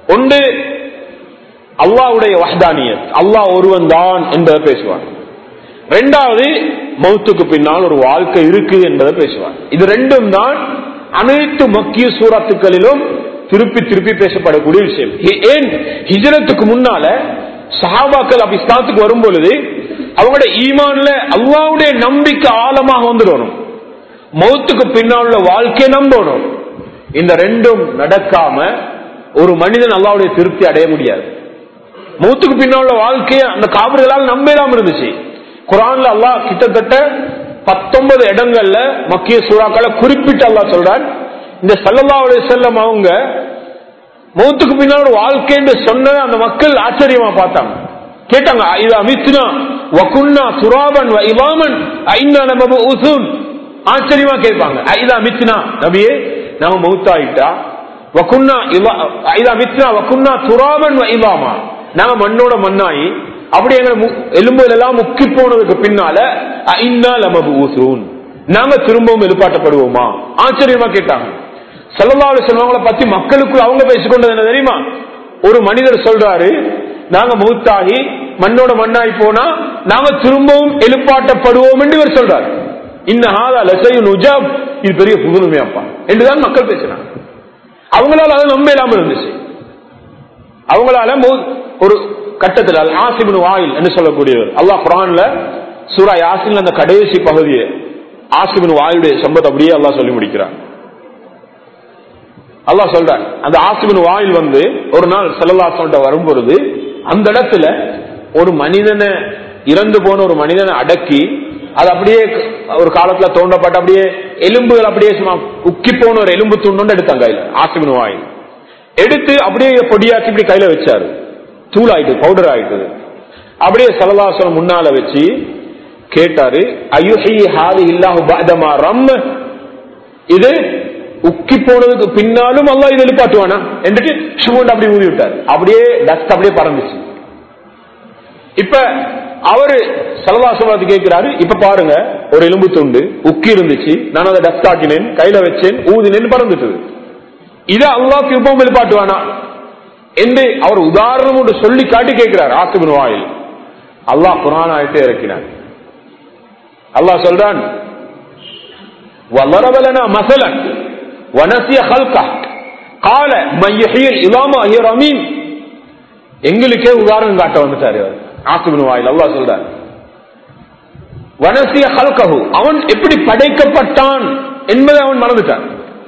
ஒன்று அல்லாவுடைய வஹ்தானியத் அல்லாஹ் ஒருவன் தான் என்பதை பேசுவார் ரெண்டாவது மௌத்துக்கு பின்னால் ஒரு வாழ்க்கை இருக்கு என்பதை பேசுவார் இது ரெண்டும் தான் அனைத்து மக்கிய சூரத்துக்களிலும் திருப்பி திருப்பி பேசப்படக்கூடிய விஷயம் ஏன் ஹிஜரத்துக்கு முன்னால சஹாபாக்கள் அப்ப இஸ்லாத்துக்கு வரும் பொழுது அவங்களோட ஈமான்ல அல்லாவுடைய நம்பிக்கை ஆழமாக வந்துடணும் மௌத்துக்கு பின்னால் உள்ள வாழ்க்கையை நம்பணும் இந்த ரெண்டும் நடக்காம ஒரு மனிதன் அல்லாவுடைய திருப்தி அடைய முடியாது மௌத்துக்கு பின்னால் உள்ள வாழ்க்கையை அந்த காவிர்களால் நம்பலாம இருந்துச்சு குரான்ல அல்லாஹ் கிட்டத்தட்ட பத்தொன்பது இடங்கள்ல மக்கிய சூறாக்களை குறிப்பிட்டு அல்லாஹ் சொல்றான் இந்த சல்லல்லாவுடைய செல்லம் அவங்க மௌத்துக்கு பின்னால் ஒரு வாழ்க்கைன்னு சொன்ன அந்த மக்கள் ஆச்சரியமா பார்த்தாங்க கேட்டாங்க இது அமித்னா வகுன்னா துராபன் இவாமன் ஐநா நம்ம உசூன் ஆச்சரியமா கேட்பாங்க ஐதா மித்னா நபியே நாம மௌத்தாயிட்டா வகுன்னா ஐதா மித்னா வகுன்னா துராபன் இவாமா நாங்க மண்ணோட மண்ணாயி அப்படி எங்க எலும்புகள் எல்லாம் முக்கி போனதுக்கு பின்னால ஐநா நமது ஊசூன் நாங்க திரும்பவும் எழுப்பாட்டப்படுவோமா ஆச்சரியமா கேட்டாங்க செல்லல்லாவுல செல்வங்களை பத்தி மக்களுக்கு அவங்க பேசிக்கொண்டது என்ன தெரியுமா ஒரு மனிதர் சொல்றாரு நாங்க மூத்தாகி மண்ணோட மண்ணாய் போனா நாங்க திரும்பவும் எழுப்பாட்டப்படுவோம் என்று இவர் சொல்றாரு இன்னஹாதா லசையுன் உஜாப் இது பெரிய புதுமையாப்பா என்றுதான் மக்கள் பேசினாங்க அவங்களால அதை நம்ப இல்லாம இருந்துச்சு அவங்களால ஒரு கட்டத்தில் அல் ஆசிபின் வாயில் என்று சொல்லக்கூடியவர் அல்லாஹ் குரான்ல சூரா யாசின் அந்த கடைசி பகுதியை ஆசிபின் வாயுடைய சம்பத் அப்படியே அல்லாஹ் சொல்லி முடிக்கிறார் அல்லாஹ் சொல்றார் அந்த ஆசிபின் வாயில் வந்து ஒரு நாள் செல்லல்லாசோட்ட வரும்பொழுது அந்த இடத்துல ஒரு மனிதனை இறந்து போன ஒரு மனிதனை அடக்கி அது அப்படியே ஒரு காலத்துல தோண்டப்பட்ட அப்படியே எலும்புகள் அப்படியே சும்மா உக்கி போன ஒரு எலும்பு துண்டு எடுத்தாங்க கையில ஆசிபின் வாயில் எடுத்து அப்படியே பொடியாக்கி இப்படி கையில வச்சாரு தூள் ஆயிட்டு பவுடர் ஆயிட்டு அப்படியே சலதாசனம் முன்னால வச்சு கேட்டாரு அயுஹி ஹாதி இல்லாஹு பாதமா ரம் இது உக்கி போனதுக்கு பின்னாலும் அல்லா இது எழுப்பாட்டுவானா என்றுட்டு ஷூண்ட் அப்படி ஊதி விட்டார் அப்படியே டஸ்ட் அப்படியே பறந்துச்சு இப்ப அவரு சலவாசவாதி கேட்கிறாரு இப்ப பாருங்க ஒரு எலும்பு துண்டு உக்கி இருந்துச்சு நான் அதை டஸ்ட் ஆக்கினேன் கையில வச்சேன் ஊதினேன் பறந்துட்டு இதை அல்லாக்கு இப்பவும் எழுப்பாட்டுவானா என்று அவர் உதாரணம் ஒன்று சொல்லி காட்டி கேட்கிறார் ஆசிபின் வாயில் அல்லாஹ் குரான் ஆயிட்டே இறக்கினார் அல்லாஹ் சொல்றான் வளரவலனா மசலன் வனசிய ஹல்கா கால மையஹியல் இலாமா ஹியர் அமீன் எங்களுக்கே உதாரணம் காட்ட வந்துட்டாரு அவர் ஆசிபின் வாயில் அல்லாஹ் சொல்றார் வனசிய ஹல்கஹு அவன் எப்படி படைக்கப்பட்டான் என்பதை அவன் மறந்துட்டான்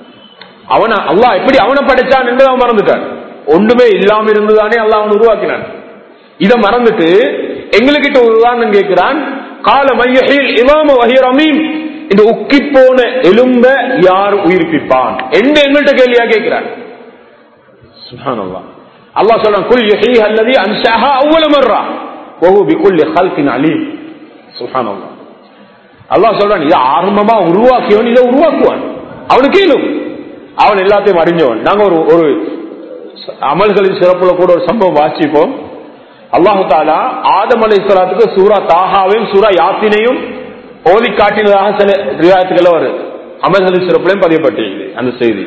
அவன அல்லாஹ் எப்படி அவனை படைச்சான் என்பதை அவன் மறந்துட்டான் ஒன்றுமே இல்லாம இருந்துதானே அல்லாஹ் அவன் உருவாக்கினான் இதை மறந்துட்டு எங்களுக்கிட்ட ஒரு உதாரணம் கேட்கிறான் கால மையஹில் இமாம வஹீர் அமீம் இந்த உக்கி போன எலும்ப யார் உயிர்ப்பிப்பான் என்று எங்கள்கிட்ட கேள்வியா கேட்கிறான் சுப்ஹானல்லாஹ் அல்லாஹ் சொல்றான் குல் யுஹீஹ அல்லதி அன்ஷஹா அவ்வல மர்ரா வஹு பிகுல்லி ஹல்கின் அலீம் சுப்ஹானல்லாஹ் அல்லாஹ் சொல்றான் இதை ஆரம்பமா உருவாக்கியவன் இதை உருவாக்குவான் அவனுக்கு இயலும் அவன் எல்லாத்தையும் அறிஞ்சவன் நாங்க ஒரு ஒரு அமல்களின் சிறப்புல கூட ஒரு சம்பவம் வாசிப்போம் அல்லாஹு தாலா ஆதம் அலை இஸ்லாத்துக்கு சூரா தாகாவையும் சூரா யாத்தினையும் ஓதி காட்டினதாக சில ரிவாயத்துக்கள் ஒரு அமல்களின் சிறப்புலையும் பதியப்பட்டிருக்குது அந்த செய்தி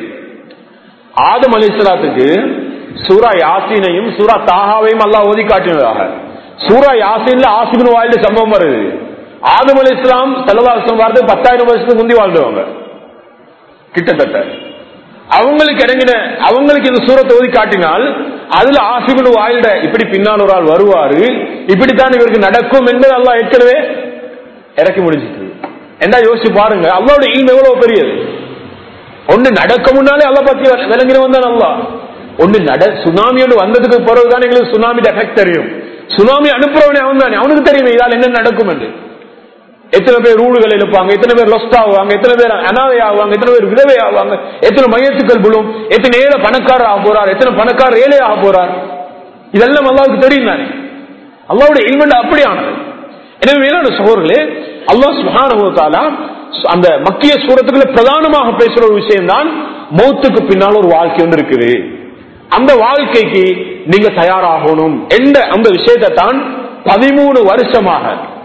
ஆதம் அலை இஸ்லாத்துக்கு சூரா யாசினையும் சூரா தாகாவையும் அல்லாஹ் ஓதி காட்டினதாக சூரா யாசின்ல ஆசிபின் வாழ்ந்த சம்பவம் வருது ஆதம் அலை இஸ்லாம் செல்லதாசம் வாழ்ந்து பத்தாயிரம் வருஷத்துக்கு முந்தி வாழ்ந்தவங்க கிட்டத்தட்ட அவங்களுக்கு இறங்கின அவங்களுக்கு இந்த சூரத்தை ஓதி காட்டினால் அதுல ஆசிபின் வாயிட இப்படி பின்னால் ஒரு ஆள் வருவாரு இப்படித்தான் இவருக்கு நடக்கும் என்பது அல்லா ஏற்கனவே இறக்கி முடிஞ்சிட்டு என்ன யோசிச்சு பாருங்க அல்லாவோட இல்ம் எவ்வளவு பெரியது ஒண்ணு நடக்க முன்னாலே அல்ல பத்தி விளங்கினவன் தான் அல்லா ஒண்ணு நட சுனாமியோடு வந்ததுக்கு பிறகுதான் எங்களுக்கு சுனாமி எஃபெக்ட் தெரியும் சுனாமி அனுப்புறவனே அவன் தானே அவனுக்கு தெரியும் இதால் என்ன நடக்கும் என்று எத்தனை பேர் ரூடுகள் எழுப்பாங்க எத்தனை பேர் லொஸ்ட் ஆகுவாங்க எத்தனை பேர் அனாதை ஆகுவாங்க எத்தனை பேர் விதவை ஆகுவாங்க எத்தனை மையத்துக்கள் விழும் எத்தனை ஏழை பணக்காரர் ஆக போறார் எத்தனை பணக்காரர் ஏழை ஆக போறார் இதெல்லாம் அல்லாவுக்கு தெரியும் தானே அல்லாவுடைய இல்மெண்ட் அப்படியானது எனவே வேளாண் சகோதரர்களே அல்லாஹ் சுஹானுவத்தாலா அந்த மக்கிய சூரத்துக்குள்ள பிரதானமாக பேசுற ஒரு விஷயம் தான் மௌத்துக்கு பின்னால் ஒரு வாழ்க்கை ஒன்று இருக்குது அந்த வாழ்க்கைக்கு நீங்க தயாராகணும் என்ற அந்த விஷயத்தை தான் பதிமூணு வருஷமாக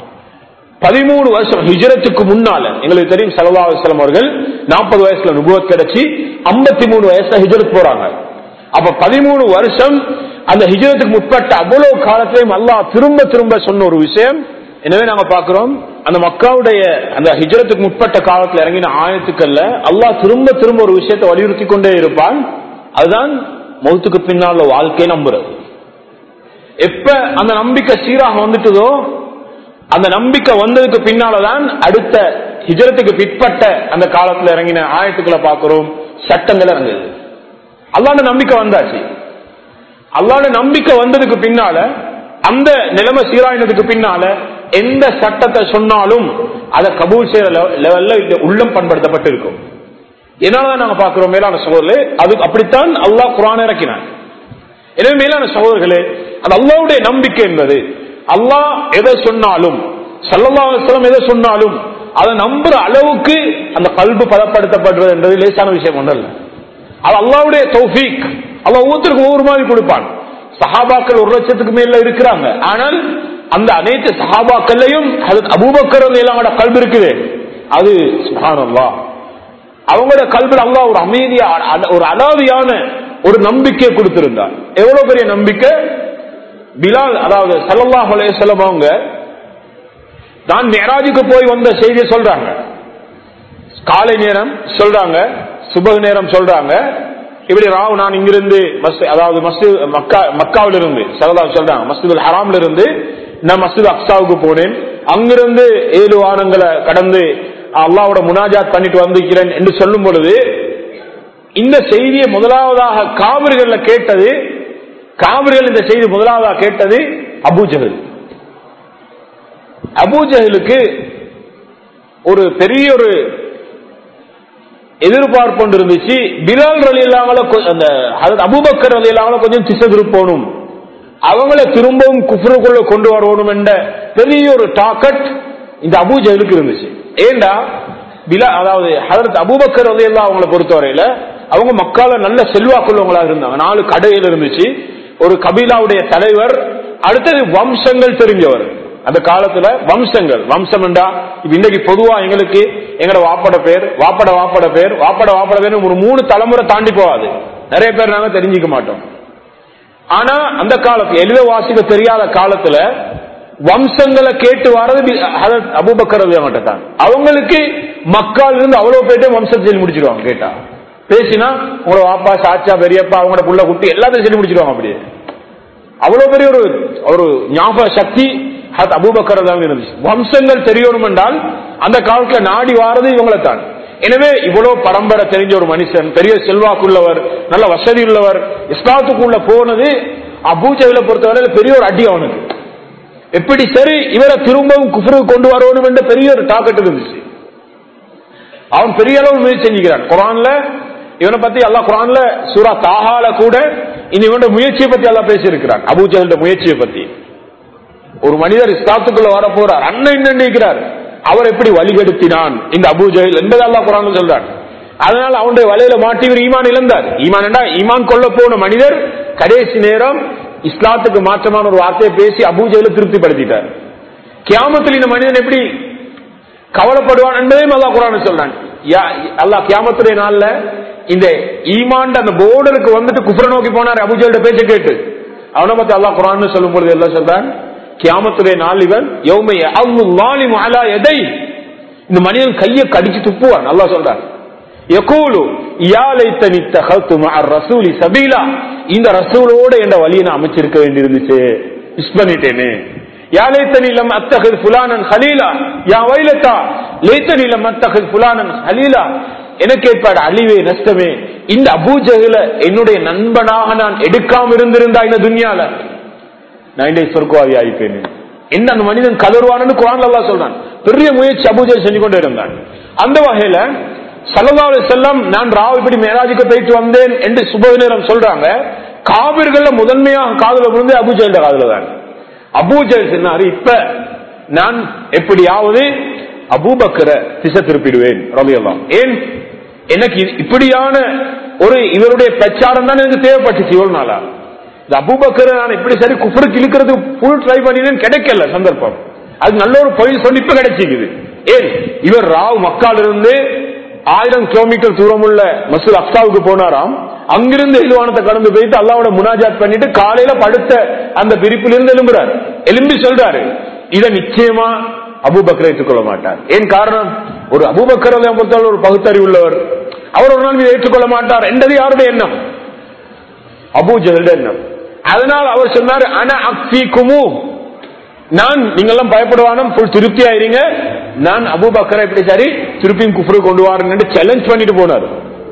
பதிமூணு வருஷம் ஹிஜரத்துக்கு முன்னால எங்களுக்கு தெரியும் சலவா வசலம் அவர்கள் நாற்பது வயசுல நுபுவத் கிடைச்சி ஐம்பத்தி மூணு வயசுல ஹிஜரத் போறாங்க அப்ப பதிமூணு வருஷம் அந்த ஹிஜரத்துக்கு முற்பட்ட அவ்வளவு காலத்திலையும் அல்லாஹ் திரும்ப திரும்ப சொன்ன ஒரு விஷயம் எனவே நாங்க பாக்குறோம் அந்த மக்காவுடைய அந்த ஹிஜரத்துக்கு முற்பட்ட காலத்துல இறங்கின ஆயத்துக்கள்ல அல்லாஹ் திரும்ப திரும்ப ஒரு விஷயத்தை வலியுறுத்தி கொண்டே இருப்பான் அதுதான் மௌத்துக்கு பின்னால் வாழ்க்கையை நம்புறது எப்ப அந்த நம்பிக்கை சீராக வந்துட்டதோ அந்த நம்பிக்கை வந்ததுக்கு பின்னாலதான் அடுத்த ஹிஜரத்துக்கு பிற்பட்ட அந்த காலத்துல இறங்கின ஆயத்துக்களை பார்க்கிறோம் சட்டங்கள் இறங்குது அல்லாண்ட நம்பிக்கை வந்தாச்சு அல்லாண்ட நம்பிக்கை வந்ததுக்கு பின்னால அந்த நிலைமை சீராயினதுக்கு பின்னால எந்த சட்டத்தை சொன்னாலும் அதை கபூல் செய்யற லெவல்ல இந்த உள்ளம் பண்படுத்தப்பட்டு இருக்கும் என்னாலதான் நாங்க பாக்குறோம் மேலான சகோதரர்களே அது அப்படித்தான் அல்லாஹ் குரான் இறக்கினான் எனவே மேலான சகோதரர்களே அது அல்லாவுடைய நம்பிக்கை என்பது அல்லாஹ் எதை சொன்னாலும் சல்லல்லாஹம் எதை சொன்னாலும் அதை நம்புற அளவுக்கு அந்த கல்பு பதப்படுத்தப்படுறது என்பது லேசான விஷயம் ஒன்றல்ல அது அல்லாவுடைய தௌஃபீக் அல்ல ஒவ்வொருத்தருக்கும் ஒவ்வொரு மாதிரி கொடுப்பான் சஹாபாக்கள் ஒரு லட்சத்துக்கு மேல இருக்கிறாங்க ஆனால் அந்த அனைத்து சஹாபாக்கள்லையும் அது அபூபக்கர் எல்லாம் கல்வி இருக்குது அது சுகானல்லா அவங்களோட கல்வியில் அல்லா ஒரு அமைதியா ஒரு அலாதியான ஒரு நம்பிக்கை கொடுத்திருந்தார் எவ்வளவு பெரிய நம்பிக்கை பிலால் அதாவது சல்லல்லாஹ் அலையம் அவங்க நான் மேராஜுக்கு போய் வந்த செய்தியை சொல்றாங்க காலை நேரம் சொல்றாங்க சுபக நேரம் சொல்றாங்க இப்படி ராவ் நான் இங்கிருந்து அதாவது மஸ்ஜித் மக்கா மக்காவில இருந்து சரதா சொல்றாங்க மஸ்ஜித் ஹராம்ல இருந்து நான் மஸ்ஜித் அக்சாவுக்கு போனேன் அங்கிருந்து ஏழு வாரங்களை கடந்து அல்லாவோட முனாஜாத் பண்ணிட்டு வந்திருக்கிறேன் என்று சொல்லும் பொழுது இந்த செய்தியை முதலாவதாக காவிரிகள்ல கேட்டது காவிரிகள் இந்த செய்தி முதலாவதாக கேட்டது அபூஜஹல் அபூஜஹலுக்கு ஒரு பெரிய ஒரு எதிர்பார்ப்பு ஒன்று இருந்துச்சு பிலால் ரலி இல்லாமல அந்த அபுபக்கர் ரலி இல்லாமல கொஞ்சம் திசை திருப்பணும் அவங்கள திரும்பவும் குஃபருக்குள்ள கொண்டு வரணும் என்ற பெரிய ஒரு டாக்கட் இந்த அபூஜலுக்கு இருந்துச்சு ஏண்டா பிலா அதாவது ஹதரத் அபூபக்கர் ரலி இல்லா அவங்களை பொறுத்தவரையில அவங்க மக்கால நல்ல செல்வாக்குள்ளவங்களா இருந்தாங்க நாலு கடையில் இருந்துச்சு ஒரு கபீலாவுடைய தலைவர் அடுத்தது வம்சங்கள் தெரிஞ்சவர் அந்த காலத்துல வம்சங்கள் வம்சம் என்றா இப்ப இன்னைக்கு பொதுவா எங்களுக்கு எங்கட வாப்பட பேர் வாப்பட வாப்பட பேர் வாப்பட வாப்பட பேர் ஒரு மூணு தலைமுறை தாண்டி போகாது நிறைய பேர் நாங்க தெரிஞ்சுக்க மாட்டோம் ஆனா அந்த காலத்துல எழுத வாசிக்க தெரியாத காலத்துல வம்சங்களை கேட்டு வர்றது அபுபக்கர் தான் அவங்களுக்கு மக்கள் இருந்து அவ்வளவு பேர்ட்டே வம்சத்தை சொல்லி முடிச்சிருவாங்க கேட்டா பேசினா உங்களோட வாப்பா சாச்சா பெரியப்பா அவங்களோட புள்ள குட்டி எல்லாத்தையும் சொல்லி முடிச்சிருவாங்க அப்படியே அவ்வளவு பெரிய ஒரு ஒரு ஞாபக சக்தி அபூபக்கர் இருந்துச்சு வம்சங்கள் தெரியணும் என்றால் அந்த காலத்துல நாடி வாரது இவங்களை தான் எனவே இவ்வளவு பரம்பரை தெரிஞ்ச ஒரு மனுஷன் பெரிய செல்வாக்குள்ளவர் நல்ல வசதி உள்ளவர் இஸ்லாத்துக்குள்ள போனது அபூஜையில பொறுத்தவரை பெரிய ஒரு அடி அவனுக்கு எப்படி சரி இவரை திரும்பவும் குஃபரு கொண்டு வரணும் என்ற பெரிய ஒரு டாக்கெட் இருந்துச்சு அவன் பெரிய அளவு முயற்சி செஞ்சுக்கிறான் குரான்ல இவனை பத்தி அல்லா குரான்ல சூரா தாகால கூட இனி இவனோட முயற்சியை பத்தி எல்லாம் பேசியிருக்கிறான் அபூஜகல்ட முயற்சியை பத்தி ஒரு மனிதர் இஸ்லாத்துக்குள்ள வர போறார் அண்ணன் என்ன நினைக்கிறார் அவர் எப்படி வழிகெடுத்தினான் இந்த அபூஜகல் என்பது அல்லா குரான் சொல்றான் அதனால அவனுடைய வலையில மாட்டி இவர் ஈமான் இழந்தார் ஈமான் ஈமான் கொள்ள போன மனிதர் கடைசி நேரம் இஸ்லாத்துக்கு மாற்றமான ஒரு வார்த்தையை பேசி அபூஜையில திருப்திப்படுத்திட்டார் கியாமத்தில் இந்த மனிதன் எப்படி கவலைப்படுவான் என்பதையும் அல்லா குரான் சொல்றான் அல்லா கியாமத்துடைய நாள்ல இந்த ஈமான் அந்த போர்டருக்கு வந்துட்டு குஃபரை நோக்கி போனார் அபுஜல்ட பேச்ச கேட்டு அவனை பத்தி அல்லா குரான் சொல்லும் பொழுது எல்லாம் சொல்றான் கியாமத்துடைய நாள் இவன் யௌமை அல்லாலி மாலா எதை இந்த மனிதன் கையை கடிச்சு துப்புவான் அல்லா சொல்றான் யகூலு இயாலை தனித்த ரசூலி சபீலா இந்த ரசூலோட என்ற வழியை நான் அமைச்சிருக்க வேண்டியிருந்துச்சு மிஸ் பண்ணிட்டேனே யா லைத்தனி லம் அத்தகது புலானன் ஹலீலா யா வைலத்தா லைத்தனி லம் அத்தகது புலானன் ஹலீலா எனக்கு ஏற்பாடு அழிவே நஷ்டமே இந்த அபூஜகில என்னுடைய நண்பனாக நான் எடுக்காம இருந்திருந்தா இந்த துன்யால நான் இன்றைய சொர்க்கவாதி ஆயிப்பேன் என்ன அந்த மனிதன் கதறுவான்னு குரான் அல்லா சொல்றான் பெரிய முயற்சி அபூஜல் செஞ்சு கொண்டே இருந்தான் அந்த வகையில சல்லல்லாஹு செல்லம் நான் ராவ் இப்படி மேராஜுக்கு போயிட்டு வந்தேன் என்று சுப நேரம் சொல்றாங்க காவிர்கள்ல முதன்மையாக காதல விழுந்து அபூஜல் காதல தான் அபூஜல் சொன்னாரு இப்ப நான் எப்படியாவது அபூபக்கரை திசை திருப்பிடுவேன் ரவியல்லாம் ஏன் எனக்கு இப்படியான ஒரு இவருடைய பிரச்சாரம் தான் எனக்கு தேவைப்பட்டுச்சு இவ்வளவு நாளா இந்த அபூபக்கரை நான் இப்படி சரி குஃபருக்கு இழுக்கிறதுக்கு ஃபுல் ட்ரை பண்ணினேன் கிடைக்கல சந்தர்ப்பம் அது நல்ல ஒரு பொய் சொல்லி இப்ப கிடைச்சிக்குது ஏன் இவர் ராவ் மக்கால் இருந்து ஆயிரம் கிலோமீட்டர் தூரம் உள்ள மசூல் அக்சாவுக்கு போனாராம் அங்கிருந்து எழுவானத்தை கடந்து போயிட்டு அல்லாவோட முனாஜாத் பண்ணிட்டு காலையில படுத்த அந்த பிரிப்பிலிருந்து எழும்புறாரு எலும்பி சொல்றாரு இதை நிச்சயமா அபூபக்கரை ஏற்றுக்கொள்ள மாட்டார் ஏன் காரணம் ஒரு அபூபக்கரை பொறுத்தவரை ஒரு பகுத்தறிவு உள்ளவர் அவர் ஒரு நாள் இதை ஏற்றுக்கொள்ள மாட்டார் என்றது யாருடைய எண்ணம் அபூஜலுடைய எண்ணம் அதனால் அவர் சொன்னார் அன அக்ஃபீக்குமு நான் நீங்கெல்லாம் பயப்படுவானும் ஃபுல் திருப்தி ஆயிருங்க நான் அபூபக்கரை இப்படி சரி திருப்பியும் குஃப்ரு கொண்டு வாருன்னு சேலஞ்ச் பண்ணிட்டு போனார்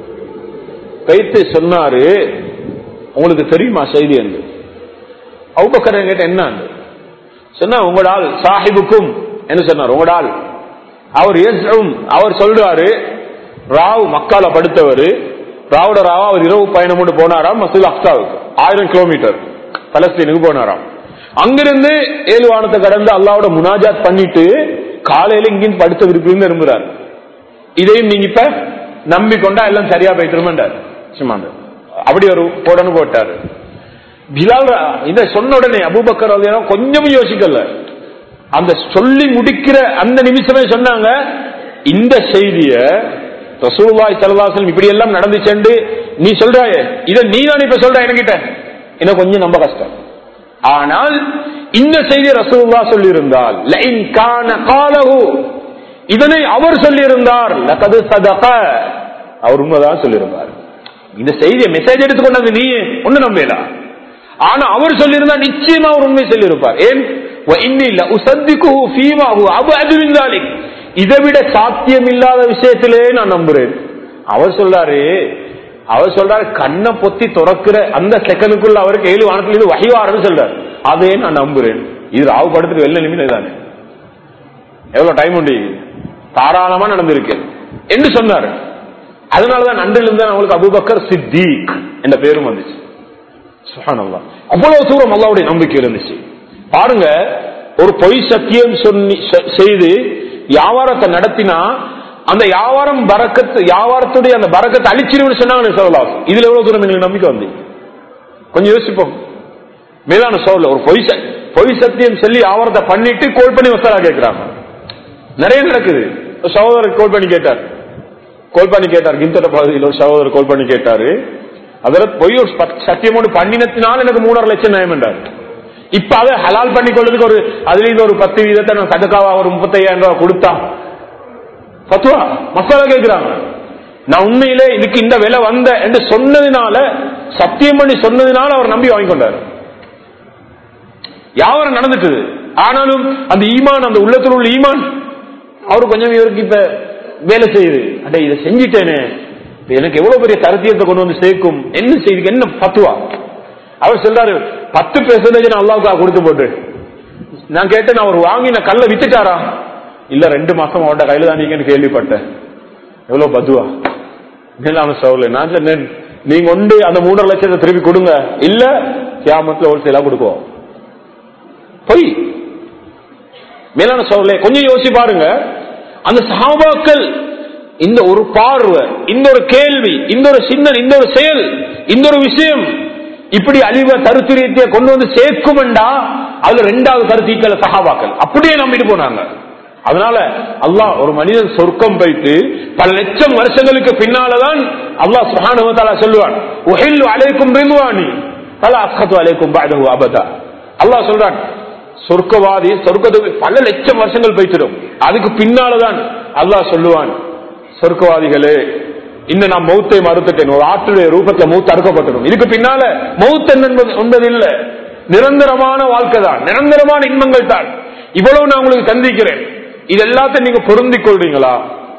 வைத்து சொன்னாரு உங்களுக்கு தெரியுமா செய்தி என்று அபூபக்கரை கேட்ட என்ன சொன்னா உங்களோட ஆள் சாஹிபுக்கும் என்ன சொன்னார் உங்களோட ஆள் அவர் யஸ்உம், அவர் சொல்றாரு ராவ் மக்கால படுத்தவர் ராவோட ராவா அவர் இரவு பயணம் கொண்டு போனாராம் மசூல் அக்சாவுக்கு ஆயிரம் கிலோமீட்டர் பலஸ்தீனுக்கு போனாராம் அங்கிருந்து ஏழு வானத்தை கடந்து அல்லாவோட முனாஜாத் பண்ணிட்டு காலையில இங்கிருந்து படுத்த விருப்பம் விரும்புறாரு இதையும் நீங்க இப்ப நம்பிக்கொண்டா எல்லாம் சரியா போயிட்டுருமாண்டார் சும்மா அப்படி ஒரு போடன்னு போட்டாரு பிலால் ர- இத சொன்ன உடனே அபூபக்கர் ரலியல்லாஹு கொஞ்சமும் யோசிக்கல அந்த சொல்லி முடிக்கிற அந்த நிமிஷமே சொன்னாங்க இந்த செய்திய ரசூலுல்லாஹி ஸல்லல்லாஹு அலைஹி வஸல்லம் இப்படி எல்லாம் நடந்துச்சேன்னு நீ சொல்றாயே இத நீ தான் இப்ப சொல்ற என்கிட்ட எனக்கு கொஞ்சம் நம்ப கஷ்டம் ஆனால் இந்த செய்தி ரசூலுல்லாஹ் சொல்லி இருந்தால் லைன் கான காலஹு இதனை அவர் சொல்லியிருந்தார் லகது சதக அவர் உண்மைதான் சொல்லியிருந்தார் இந்த செய்தியை மெசேஜ் எடுத்துக்கொண்டது நீ ஒண்ணு நம்பலாம் ஆனா அவர் சொல்லியிருந்தா நிச்சயமா அவர் உண்மை சொல்லியிருப்பார் ஏன் وإني لأصدقه فيما هو أبعد من ذلك. இதை விட சாத்தியம் இல்லாத விஷயத்திலே நான் நம்புறேன் அவர் சொல்றாரு அவர் சொல்றாரு கண்ணை பொத்தி துறக்கிற அந்த செகண்டுக்குள்ள அவருக்கு ஏழு வானத்திலிருந்து வகைவாருன்னு சொல்றாரு அதே நான் நம்புறேன் இது ராவு படத்துக்கு வெள்ள நிமிடம் தானே எவ்வளவு டைம் உண்டு தாராளமா நடந்திருக்கு என்று சொன்னார் அதனாலதான் நன்றிலிருந்து அவங்களுக்கு அபுபக்கர் சித்திக் என்ற பேரும் வந்துச்சு சுப்ஹானல்லாஹ். அவ்வளவு தூரம் அல்லாவுடைய நம்பிக்கை இருந்துச்சு பாருங்க ஒரு பொய் சத்தியம் சொல்லி செ- செய்து வியாபாரத்தை நடத்தினா அந்த வியாபாரம் பறக்கத்து வியாபாரத்துடைய அந்த பறக்கத்தை அழிச்சிருன்னு சொன்னாங்க சொல்லலாம் இதுல எவ்வளவு தூரம் எங்களுக்கு நம்பிக்கை வந்து கொஞ்சம் யோசிப்போம் மேலான சோழ ஒரு பொய் ச- பொய் சத்தியம் சொல்லி வியாபாரத்தை பண்ணிட்டு கோல் பண்ணி வசலா கேட்கிறாங்க நிறைய நடக்குது ஒரு சகோதரர் கோல் பண்ணி கேட்டார் கோல் பண்ணி கேட்டார் கிந்தட பகுதியில் ஒரு சகோதரர் கோல் பண்ணி கேட்டாரு அதில் பொய் ஒரு பத்- சத்தியமோடு பண்ணினத்தினால் எனக்கு மூணரை லட்சம் நியாயம் என்றார் இப்ப அதை ஹலால் பண்ணி கொள்றதுக்கு ஒரு அதுல இருந்து ஒரு பத்து வீதத்தை நான் சதக்காவா ஒரு முப்பத்தையாயிரம் ரூபாய் கொடுத்தா பத்துவா மசாலா கேட்கிறாங்க நான் உண்மையிலே இதுக்கு இந்த விலை வந்த என்று சொன்னதுனால சத்தியம் பண்ணி சொன்னதுனால அவர் நம்பி வாங்கி கொண்டார் வியாபாரம் நடந்துட்டு ஆனாலும் அந்த ஈமான் அந்த உள்ளத்தில் உள்ள ஈமான் அவரு கொஞ்சம் இவருக்கு இப்ப வேலை செய்யுது அட இதை செஞ்சிட்டேனே இப்ப எனக்கு எவ்வளவு பெரிய தரத்தியத்தை கொண்டு வந்து சேர்க்கும் என்ன செய்யுது என்ன பத்துவா அவர் சொல்றாரு பத்து பெர்சன்டேஜ் நான் அல்லாவுக்கா கொடுத்து போட்டு நான் கேட்டேன் அவர் வாங்கின கல்லை வித்துட்டாரா இல்ல ரெண்டு மாசம் அவட கையில தான் நீங்கன்னு கேள்விப்பட்டேன் எவ்வளவு பத்துவா மேலான சவுல நான் சொன்னேன் நீங்க ஒன்று அந்த மூணரை லட்சத்தை திருப்பி கொடுங்க இல்ல கியாமத்துல ஹோல்சேலா கொடுக்குவோம் பொய் மேலான சோழர்களே கொஞ்சம் யோசி பாருங்க அந்த சஹாபாக்கள் இந்த ஒரு பார்வை இந்த ஒரு கேள்வி இந்த ஒரு சின்ன இந்த ஒரு செயல் இந்த ஒரு விஷயம் இப்படி அழிவ கருத்துரியத்தை கொண்டு வந்து சேர்க்குமெண்டா அதுல ரெண்டாவது கருத்தீக்கள் சஹாபாக்கள் அப்படியே நம்பிட்டு போனாங்க அதனால அல்லாஹ் ஒரு மனிதன் சொர்க்கம் போயிட்டு பல லட்சம் வருஷங்களுக்கு பின்னாலதான் அல்லாஹ் சுஹானுவத்தாலா சொல்லுவான் உஹில்லு அலைக்கும் ரிதுவானி பல அஸ்கத்து அலைக்கும் பாதகு அபதா அல்லாஹ் சொல்றான் சொர்க்கவாதி சொர்க்கத்துக்கு பல லட்சம் வருஷங்கள் போயிட்டிடும் அதுக்கு பின்னாலதான் அல்லாஹ் சொல்லுவான் சொர்க்கவாதிகளே இன்னும் நான் மௌத்தை மறுத்துட்டேன் ஒரு ஆற்றுடைய ரூபத்துல மௌத்து அறுக்கப்பட்டிடும் இதுக்கு பின்னால மௌத் என்பது என்பது இல்ல நிரந்தரமான வாழ்க்கை தான் நிரந்தரமான இன்பங்கள் தான் இவ்வளவு நான் உங்களுக்கு சந்திக்கிறேன் இது எல்லாத்தையும் நீங்க பொருந்திக் கொள்றீங்களா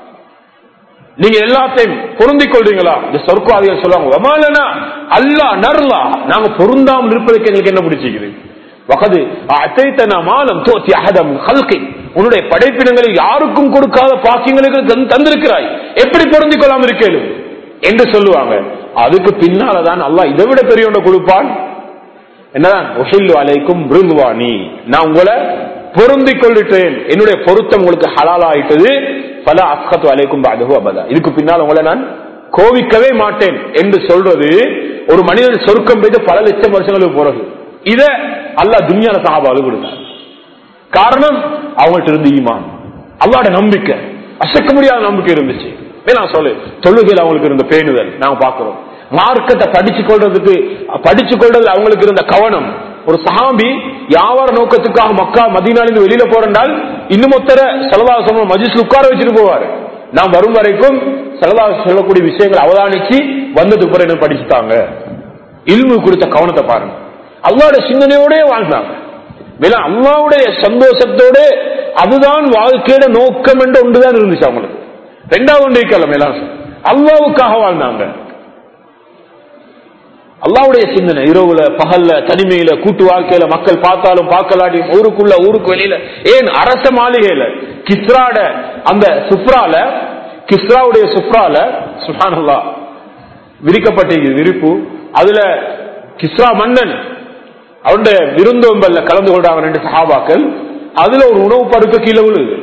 நீங்க எல்லாத்தையும் பொருந்திக் கொள்றீங்களா இந்த சொர்க்கவாதிகள் சொல்லுவாங்க வமாலனா அல்லா நர்லா நாங்க பொருந்தாமல் இருப்பதற்கு எங்களுக்கு என்ன பிடிச்சிக்குது வகது அத்தைத்தனா மாலம் தோத்தி அகதம் ஹல்கை உன்னுடைய படைப்பினங்களில் யாருக்கும் கொடுக்காத பாக்கியங்களுக்கு தந்து- தந்திருக்கிறாய் எப்படி பொருந்திக் கொள்ளாமல் இருக்கேனும் என்று சொல்லுவாங்க அதுக்கு பின்னாலதான் அல்லாஹ் இதை விட பெரிய ஒன்றை கொடுப்பான் என்னதான் உஹில்லு அலைக்கும் பிருந்துவானி நான் உங்களை பொருந்திக் கொள்ளிட்டேன் என்னுடைய பொருத்தம் உங்களுக்கு ஹலால் ஆயிட்டது பல அஸ்கத்து அலைக்கும் பாதகு அபதா இதுக்கு பின்னால் உங்களை நான் கோவிக்கவே மாட்டேன் என்று சொல்றது ஒரு மனிதன் சொர்க்கம் போயிட்டு பல லட்சம் வருஷங்களுக்கு பிறகு இத அல்லாஹ் துன்யால சஹாபாவுக்கு கொடுத்தார் காரணம் அவங்கள்ட்ட இருந்து ஈமான் அல்லாட நம்பிக்கை அசைக்க முடியாத நம்பிக்கை இருந்துச்சு நான் சொல்லு தொழுகையில் அவங்களுக்கு இருந்த பேணுதல் நாங்க பாக்குறோம் மார்க்கத்தை படிச்சு கொள்றதுக்கு படிச்சு கொள்றது அவங்களுக்கு இருந்த கவனம் ஒரு சஹாபி வியாபார நோக்கத்துக்காக மக்கா மதினாலிருந்து வெளியில போறேன்டால் இன்னும் ஒத்தர செலவாசம் மஜிஸ்ல உட்கார வச்சுட்டு போவார் நாம் வரும் வரைக்கும் செலவாக சொல்லக்கூடிய விஷயங்கள் அவதானிச்சு வந்ததுக்கு பிறகு என்ன படிச்சுட்டாங்க இல்மு குறித்த கவனத்தை பாருங்க அல்லாவோட சிந்தனையோட வாழ்ந்தாங்க மேல அல்லாவுடைய சந்தோஷத்தோட அதுதான் வாழ்க்கையோட நோக்கம் என்ற ஒன்றுதான் இருந்துச்சு அவங்களுக்கு ரெண்டாவது ஒன்று இருக்கல மேலாம் அல்லாவுக்காக வாழ்ந்தாங்க அல்லாவுடைய சிந்தனை இரவுல பகல்ல தனிமையில கூட்டு வாழ்க்கையில மக்கள் பார்த்தாலும் பார்க்கலாட்டியும் ஊருக்குள்ள ஊருக்கு வெளியில ஏன் அரச மாளிகையில கிஸ்ராட அந்த சுப்ரால கிஸ்ராவுடைய சுப்ரால சுஹானல்லா விரிக்கப்பட்டிருக்கு விரிப்பு அதுல கிஸ்ரா மன்னன் அவருடைய விருந்தோம்பல்ல கலந்து கொள்றாங்க ரெண்டு சஹாபாக்கள் அதுல ஒரு உணவு பருக்க கீழே விழுது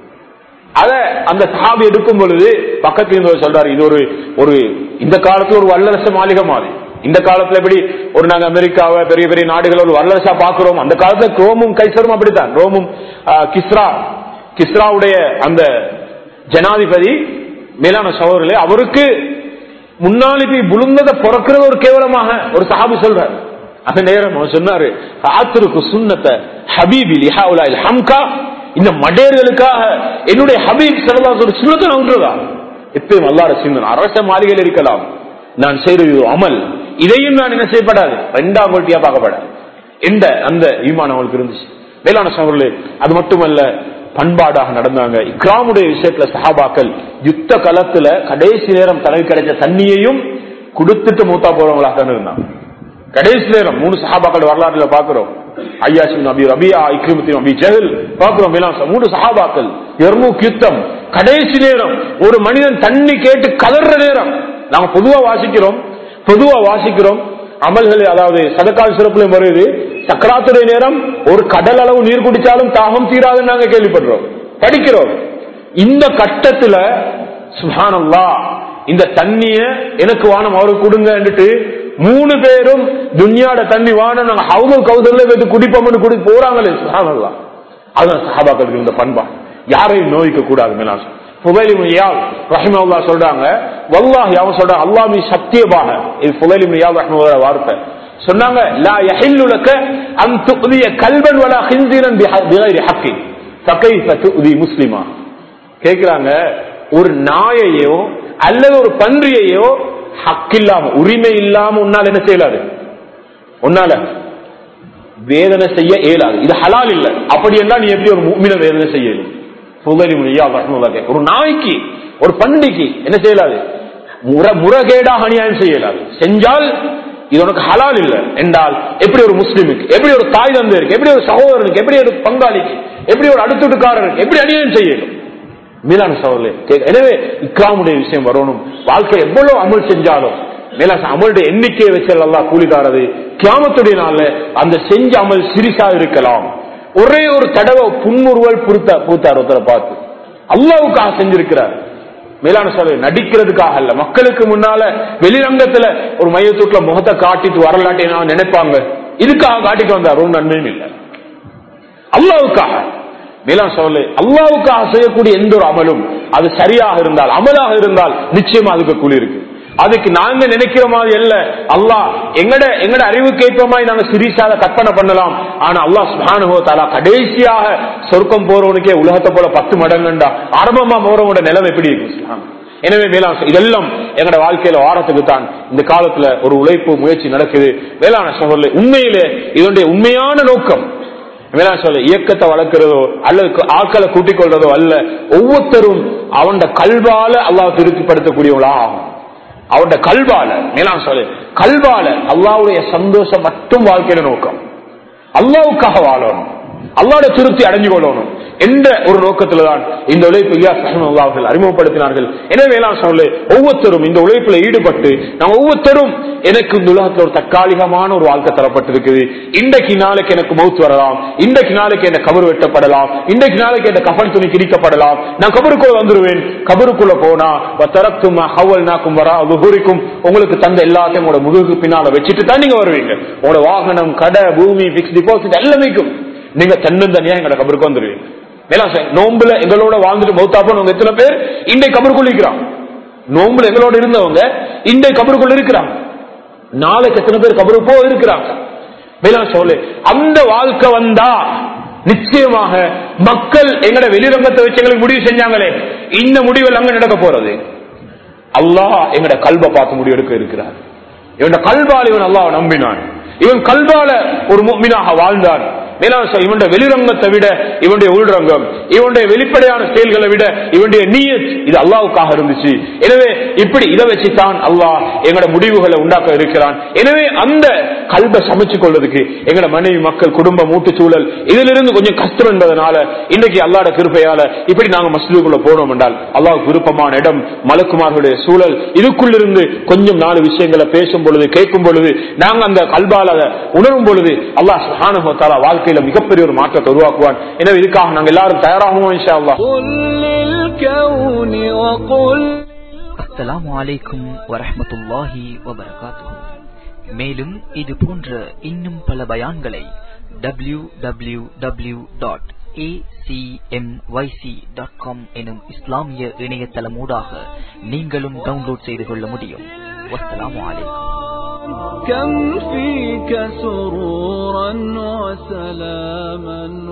அத அந்த சஹாபி எடுக்கும் பொழுது பக்கத்துல இருந்து சொல்றாரு இது ஒரு ஒரு இந்த காலத்துல ஒரு வல்லரசு மாளிகை மாதிரி இந்த காலத்துல எப்படி ஒரு நாங்க அமெரிக்காவை பெரிய பெரிய நாடுகள் ஒரு வல்லரசா பாக்குறோம் அந்த காலத்துல ரோமும் கைசரும் அப்படித்தான் ரோமும் கிஸ்ரா கிஸ்ராவுடைய அந்த ஜனாதிபதி மேலான சகோதரர்களே அவருக்கு முன்னாடி போய் புழுந்ததை பிறக்கிறது ஒரு கேவலமாக ஒரு சஹாபி சொல்றாரு அந்த நேரம் அவர் சொன்னாரு ஆத்திருக்கு சுண்ணத்தை ஹபீபி லிஹாவுலாயில் ஹம்கா இந்த மடேர்களுக்காக என்னுடைய ஹபீப் செலவாக ஒரு சுண்ணத்தை நன்றதா எப்பயும் அல்லாட சிந்தனை அரச மாளிகையில் இருக்கலாம் நான் செய்வது அமல் இதையும் நான் என்ன செய்யப்படாது ரெண்டாம் கோட்டியா பார்க்கப்படாது எந்த அந்த ஈமான் அவங்களுக்கு இருந்துச்சு வேளாண் சகோதரர்களே அது மட்டுமல்ல பண்பாடாக நடந்தாங்க இக்ராமுடைய விஷயத்துல சஹாபாக்கள் யுத்த களத்துல கடைசி நேரம் தனக்கு கிடைச்ச தண்ணியையும் கொடுத்துட்டு மூத்தா போறவங்களாக தான் இருந்தாங்க கடைசி நேரம் மூணு சஹாபாக்கள் வரலாறுல பாக்குறோம் ஐயாசின் அபி ரபியா இக்ரிமத்தின் அபி ஜஹல் பாக்குறோம் மூணு சஹாபாக்கள் எர்மூக் யுத்தம் கடைசி நேரம் ஒரு மனிதன் தண்ணி கேட்டு கதற நேரம் நாங்க பொதுவா வாசிக்கிறோம் பொதுவா வாசிக்கிறோம் அமல்கள் அதாவது சதக்கால் சிறப்புல வருது சக்கராத்துடைய நேரம் ஒரு கடல் அளவு நீர் குடிச்சாலும் தாகம் தீராதுன்னு நாங்க கேள்விப்படுறோம் படிக்கிறோம் இந்த கட்டத்துல சுஹானல்லா இந்த தண்ணிய எனக்கு வானம் அவருக்கு கொடுங்கன்னுட்டு மூணு பேரும் துன்யாட தண்ணி வானம் நாங்க ஹவுது கௌசல்ல வைத்து குடிப்போம்னு குடி போறாங்களே சுஹானல்லா அதுதான் சஹாபாக்களுக்கு இந்த பண்பா யாரையும் நோய்க்க கூடாது மேலாசம் புகைலிமையால் ரஹிமல்லா சொல்றாங்க வல்லாஹி அவன் சொல்றாங்க அல்லாமி சத்தியமாக இது புகைலிமையால் ரஹ்மோட வார்த்தை சொன்னாங்க லா யஹில்லுலக அன் துக்திய கல்பன் வலா ஹின்சீரன் பிகைரி ஹக்கி ஃபகைஃப துக்தி முஸ்லிமா கேக்குறாங்க ஒரு நாயையோ அல்லது ஒரு பன்றியையோ ஹக் இல்லாம உரிமை இல்லாம உன்னால என்ன செய்யலாது உன்னால வேதனை செய்ய இயலாது இது ஹலால் இல்ல அப்படி என்றால் நீ எப்படி ஒரு மூமின வேதனை செய்யணும் ஒரு நாய்க்கு ஒரு பண்டிக்கு என்ன செய்யலாது முறகேடாக அநியாயம் செய்யலாது செஞ்சால் இது உனக்கு ஹலால் இல்ல என்றால் எப்படி ஒரு முஸ்லிமுக்கு எப்படி ஒரு தாய் தந்தையருக்கு எப்படி ஒரு சகோதரனுக்கு எப்படி ஒரு பங்காளிக்கு எப்படி ஒரு அடுத்துட்டுக்காரருக்கு எப்படி அநியாயம் செய்யணும் மீதான சகோதரே எனவே இக்ராமுடைய விஷயம் வரணும் வாழ்க்கை எவ்வளவு அமல் செஞ்சாலும் மேல அமலுடைய எண்ணிக்கையை வச்சு எல்லாம் கூலிதாரது கிராமத்துடைய நாள்ல அந்த செஞ்ச அமல் சிரிசா இருக்கலாம் ஒரே ஒரு தடவை புன்முறுவல் புறுத்த பூத்தார் ஒருத்தரை பார்த்து அல்லாவுக்காக செஞ்சிருக்கிறார் மேலான சொல்ல நடிக்கிறதுக்காக அல்ல மக்களுக்கு முன்னால வெளிரங்கத்துல ஒரு மையத்தூட்ல முகத்தை காட்டிட்டு வரலாட்டி நினைப்பாங்க இதுக்காக காட்டிட்டு வந்தார் ஒரு நன்மையும் இல்லை அல்லாவுக்காக மேலான சொல்ல அல்லாவுக்காக செய்யக்கூடிய எந்த ஒரு அமலும் அது சரியாக இருந்தால் அமலாக இருந்தால் நிச்சயமா அதுக்கு கூலி இருக்கு அதுக்கு நாங்க நினைக்கிற மாதிரி அல்ல அல்லாஹ் எங்கட எங்கட அறிவுக்கு ஏற்ற மாதிரி நாங்க சிரிசாத கற்பனை பண்ணலாம் ஆனா அல்லாஹ் சுபானுகோ தாலா கடைசியாக சொர்க்கம் போறவனுக்கே உலகத்தை போல பத்து மடங்குண்டா ஆரம்பமா போறவனோட நிலைமை எப்படி இருக்கு எனவே வேளாண் இதெல்லாம் எங்கட வாழ்க்கையில வாரத்துக்கு தான் இந்த காலத்துல ஒரு உழைப்பு முயற்சி நடக்குது வேளாண் சகோதரர் உண்மையிலே இதனுடைய உண்மையான நோக்கம் வேளாண் சொல்ல இயக்கத்தை வளர்க்கிறதோ அல்லது ஆட்களை கூட்டிக் கொள்றதோ அல்ல ஒவ்வொருத்தரும் அவன் கல்வால அல்லாஹ் திருப்திப்படுத்தக்கூடியவளா ஆகும் அவருடைய கல்வால மேலாம் சொல்லு கல்வால அல்லாவுடைய சந்தோஷம் மட்டும் வாழ்க்கையில நோக்கம் அல்லாவுக்காக வாழணும் அல்லாட திருப்தி அடைஞ்சு கொள்ளணும் என்ற ஒரு நோக்கத்துல தான் இந்த உழைப்பு இலியாஸ் அவர்கள் அறிமுகப்படுத்தினார்கள் எனவே நான் சொல்லு ஒவ்வொருத்தரும் இந்த உழைப்புல ஈடுபட்டு நாம் ஒவ்வொருத்தரும் எனக்கு இந்த உலகத்துல ஒரு தற்காலிகமான ஒரு வாழ்க்கை தரப்பட்டிருக்குது இன்றைக்கு நாளைக்கு எனக்கு மவுத் வரலாம் இன்றைக்கு நாளைக்கு என்ன கபர் வெட்டப்படலாம் இன்றைக்கு நாளைக்கு என்ன கபன் துணி கிரிக்கப்படலாம் நான் கபருக்குள்ள வந்துருவேன் கபருக்குள்ள போனா தரத்துமா ஹவல் நாக்கும் வரா குறிக்கும் உங்களுக்கு தந்த எல்லாத்தையும் உங்களோட முதுகுக்கு பின்னால வச்சுட்டு தான் நீங்க வருவீங்க உங்களோட வாகனம் கடை பூமி பிக்ஸ் டிபாசிட் எல்லாமேக்கும் நீங்க தன்னந்தனியா எங்களோட கபருக்கு வந்துருவீங்க மேலாம் நோம்புல எங்களோட வாழ்ந்துட்டு மௌத்தாப்போம் எத்தனை பேர் இன்றைக்கு கபர் குளிக்கிறான் நோம்புல எங்களோட இருந்தவங்க இன்றைய கபருக்குள்ள இருக்கிறாங்க நாளைக்கு எத்தனை பேர் கபரு போ இருக்கிறாங்க மேலாம் சொல்லு அந்த வாழ்க்கை வந்தா நிச்சயமாக மக்கள் எங்கட வெளிரங்கத்தை வச்சு எங்களுக்கு முடிவு செஞ்சாங்களே இந்த முடிவில் அங்க நடக்க போறது அல்லாஹ் எங்கட கல்வை பார்த்து முடிவு எடுக்க இருக்கிறார் இவன் கல்வால் இவன் அல்லாஹ் நம்பினான் இவன் கல்வால ஒரு முக்மினாக வாழ்ந்தான் மேலான சொல், இவனுடைய வெளிரங்கத்தை விட இவனுடைய உள்ரங்கம் இவனுடைய வெளிப்படையான செயல்களை விட இவனுடைய நீயத் இது அல்லாவுக்காக இருந்துச்சு எனவே இப்படி இதை வச்சுதான் அல்லாஹ் எங்களோட முடிவுகளை உண்டாக்க இருக்கிறான் எனவே அந்த கல்வை சமைச்சு கொள்வதற்கு எங்களோட மனைவி மக்கள் குடும்ப மூட்டுச்சூழல் இதிலிருந்து கொஞ்சம் கஷ்டம் என்பதனால இன்னைக்கு அல்லாட கிருப்பையால இப்படி நாங்க மஸ்ஜிதுக்குள்ள போனோம் என்றால் அல்லாஹ் விருப்பமான இடம் மலக்குமார்களுடைய சூழல் இதுக்குள்ளிருந்து கொஞ்சம் நாலு விஷயங்களை பேசும் பொழுது கேட்கும் பொழுது நாங்க அந்த கல்பால அதை உணரும் பொழுது அல்லாஹ் சுப்ஹானஹு வ தஆலா வாழ்க்கையில மிகப்பெரிய ஒரு மாற்றத்தை உருவாக்குவான் எனவே இதுக்காக நாங்க எல்லாரும் தயாராகுவோம் இன்ஷா அல்லாஹ்
قل للكون وقل
அஸ்ஸலாமு அலைக்கும் வரஹ்மத்துல்லாஹி வபரகாத்துஹு மேலும் இது போன்ற இன்னும் பல பயான்களை டபிள்யூ டபிள்யூ டபிள்யூ டாட் எனும் இஸ்லாமிய இணையதளமூடாக நீங்களும் டவுன்லோட் செய்து கொள்ள முடியும் வஸ்ஸலாமு அலைக்கும்
كم فيك سرورا وسلاما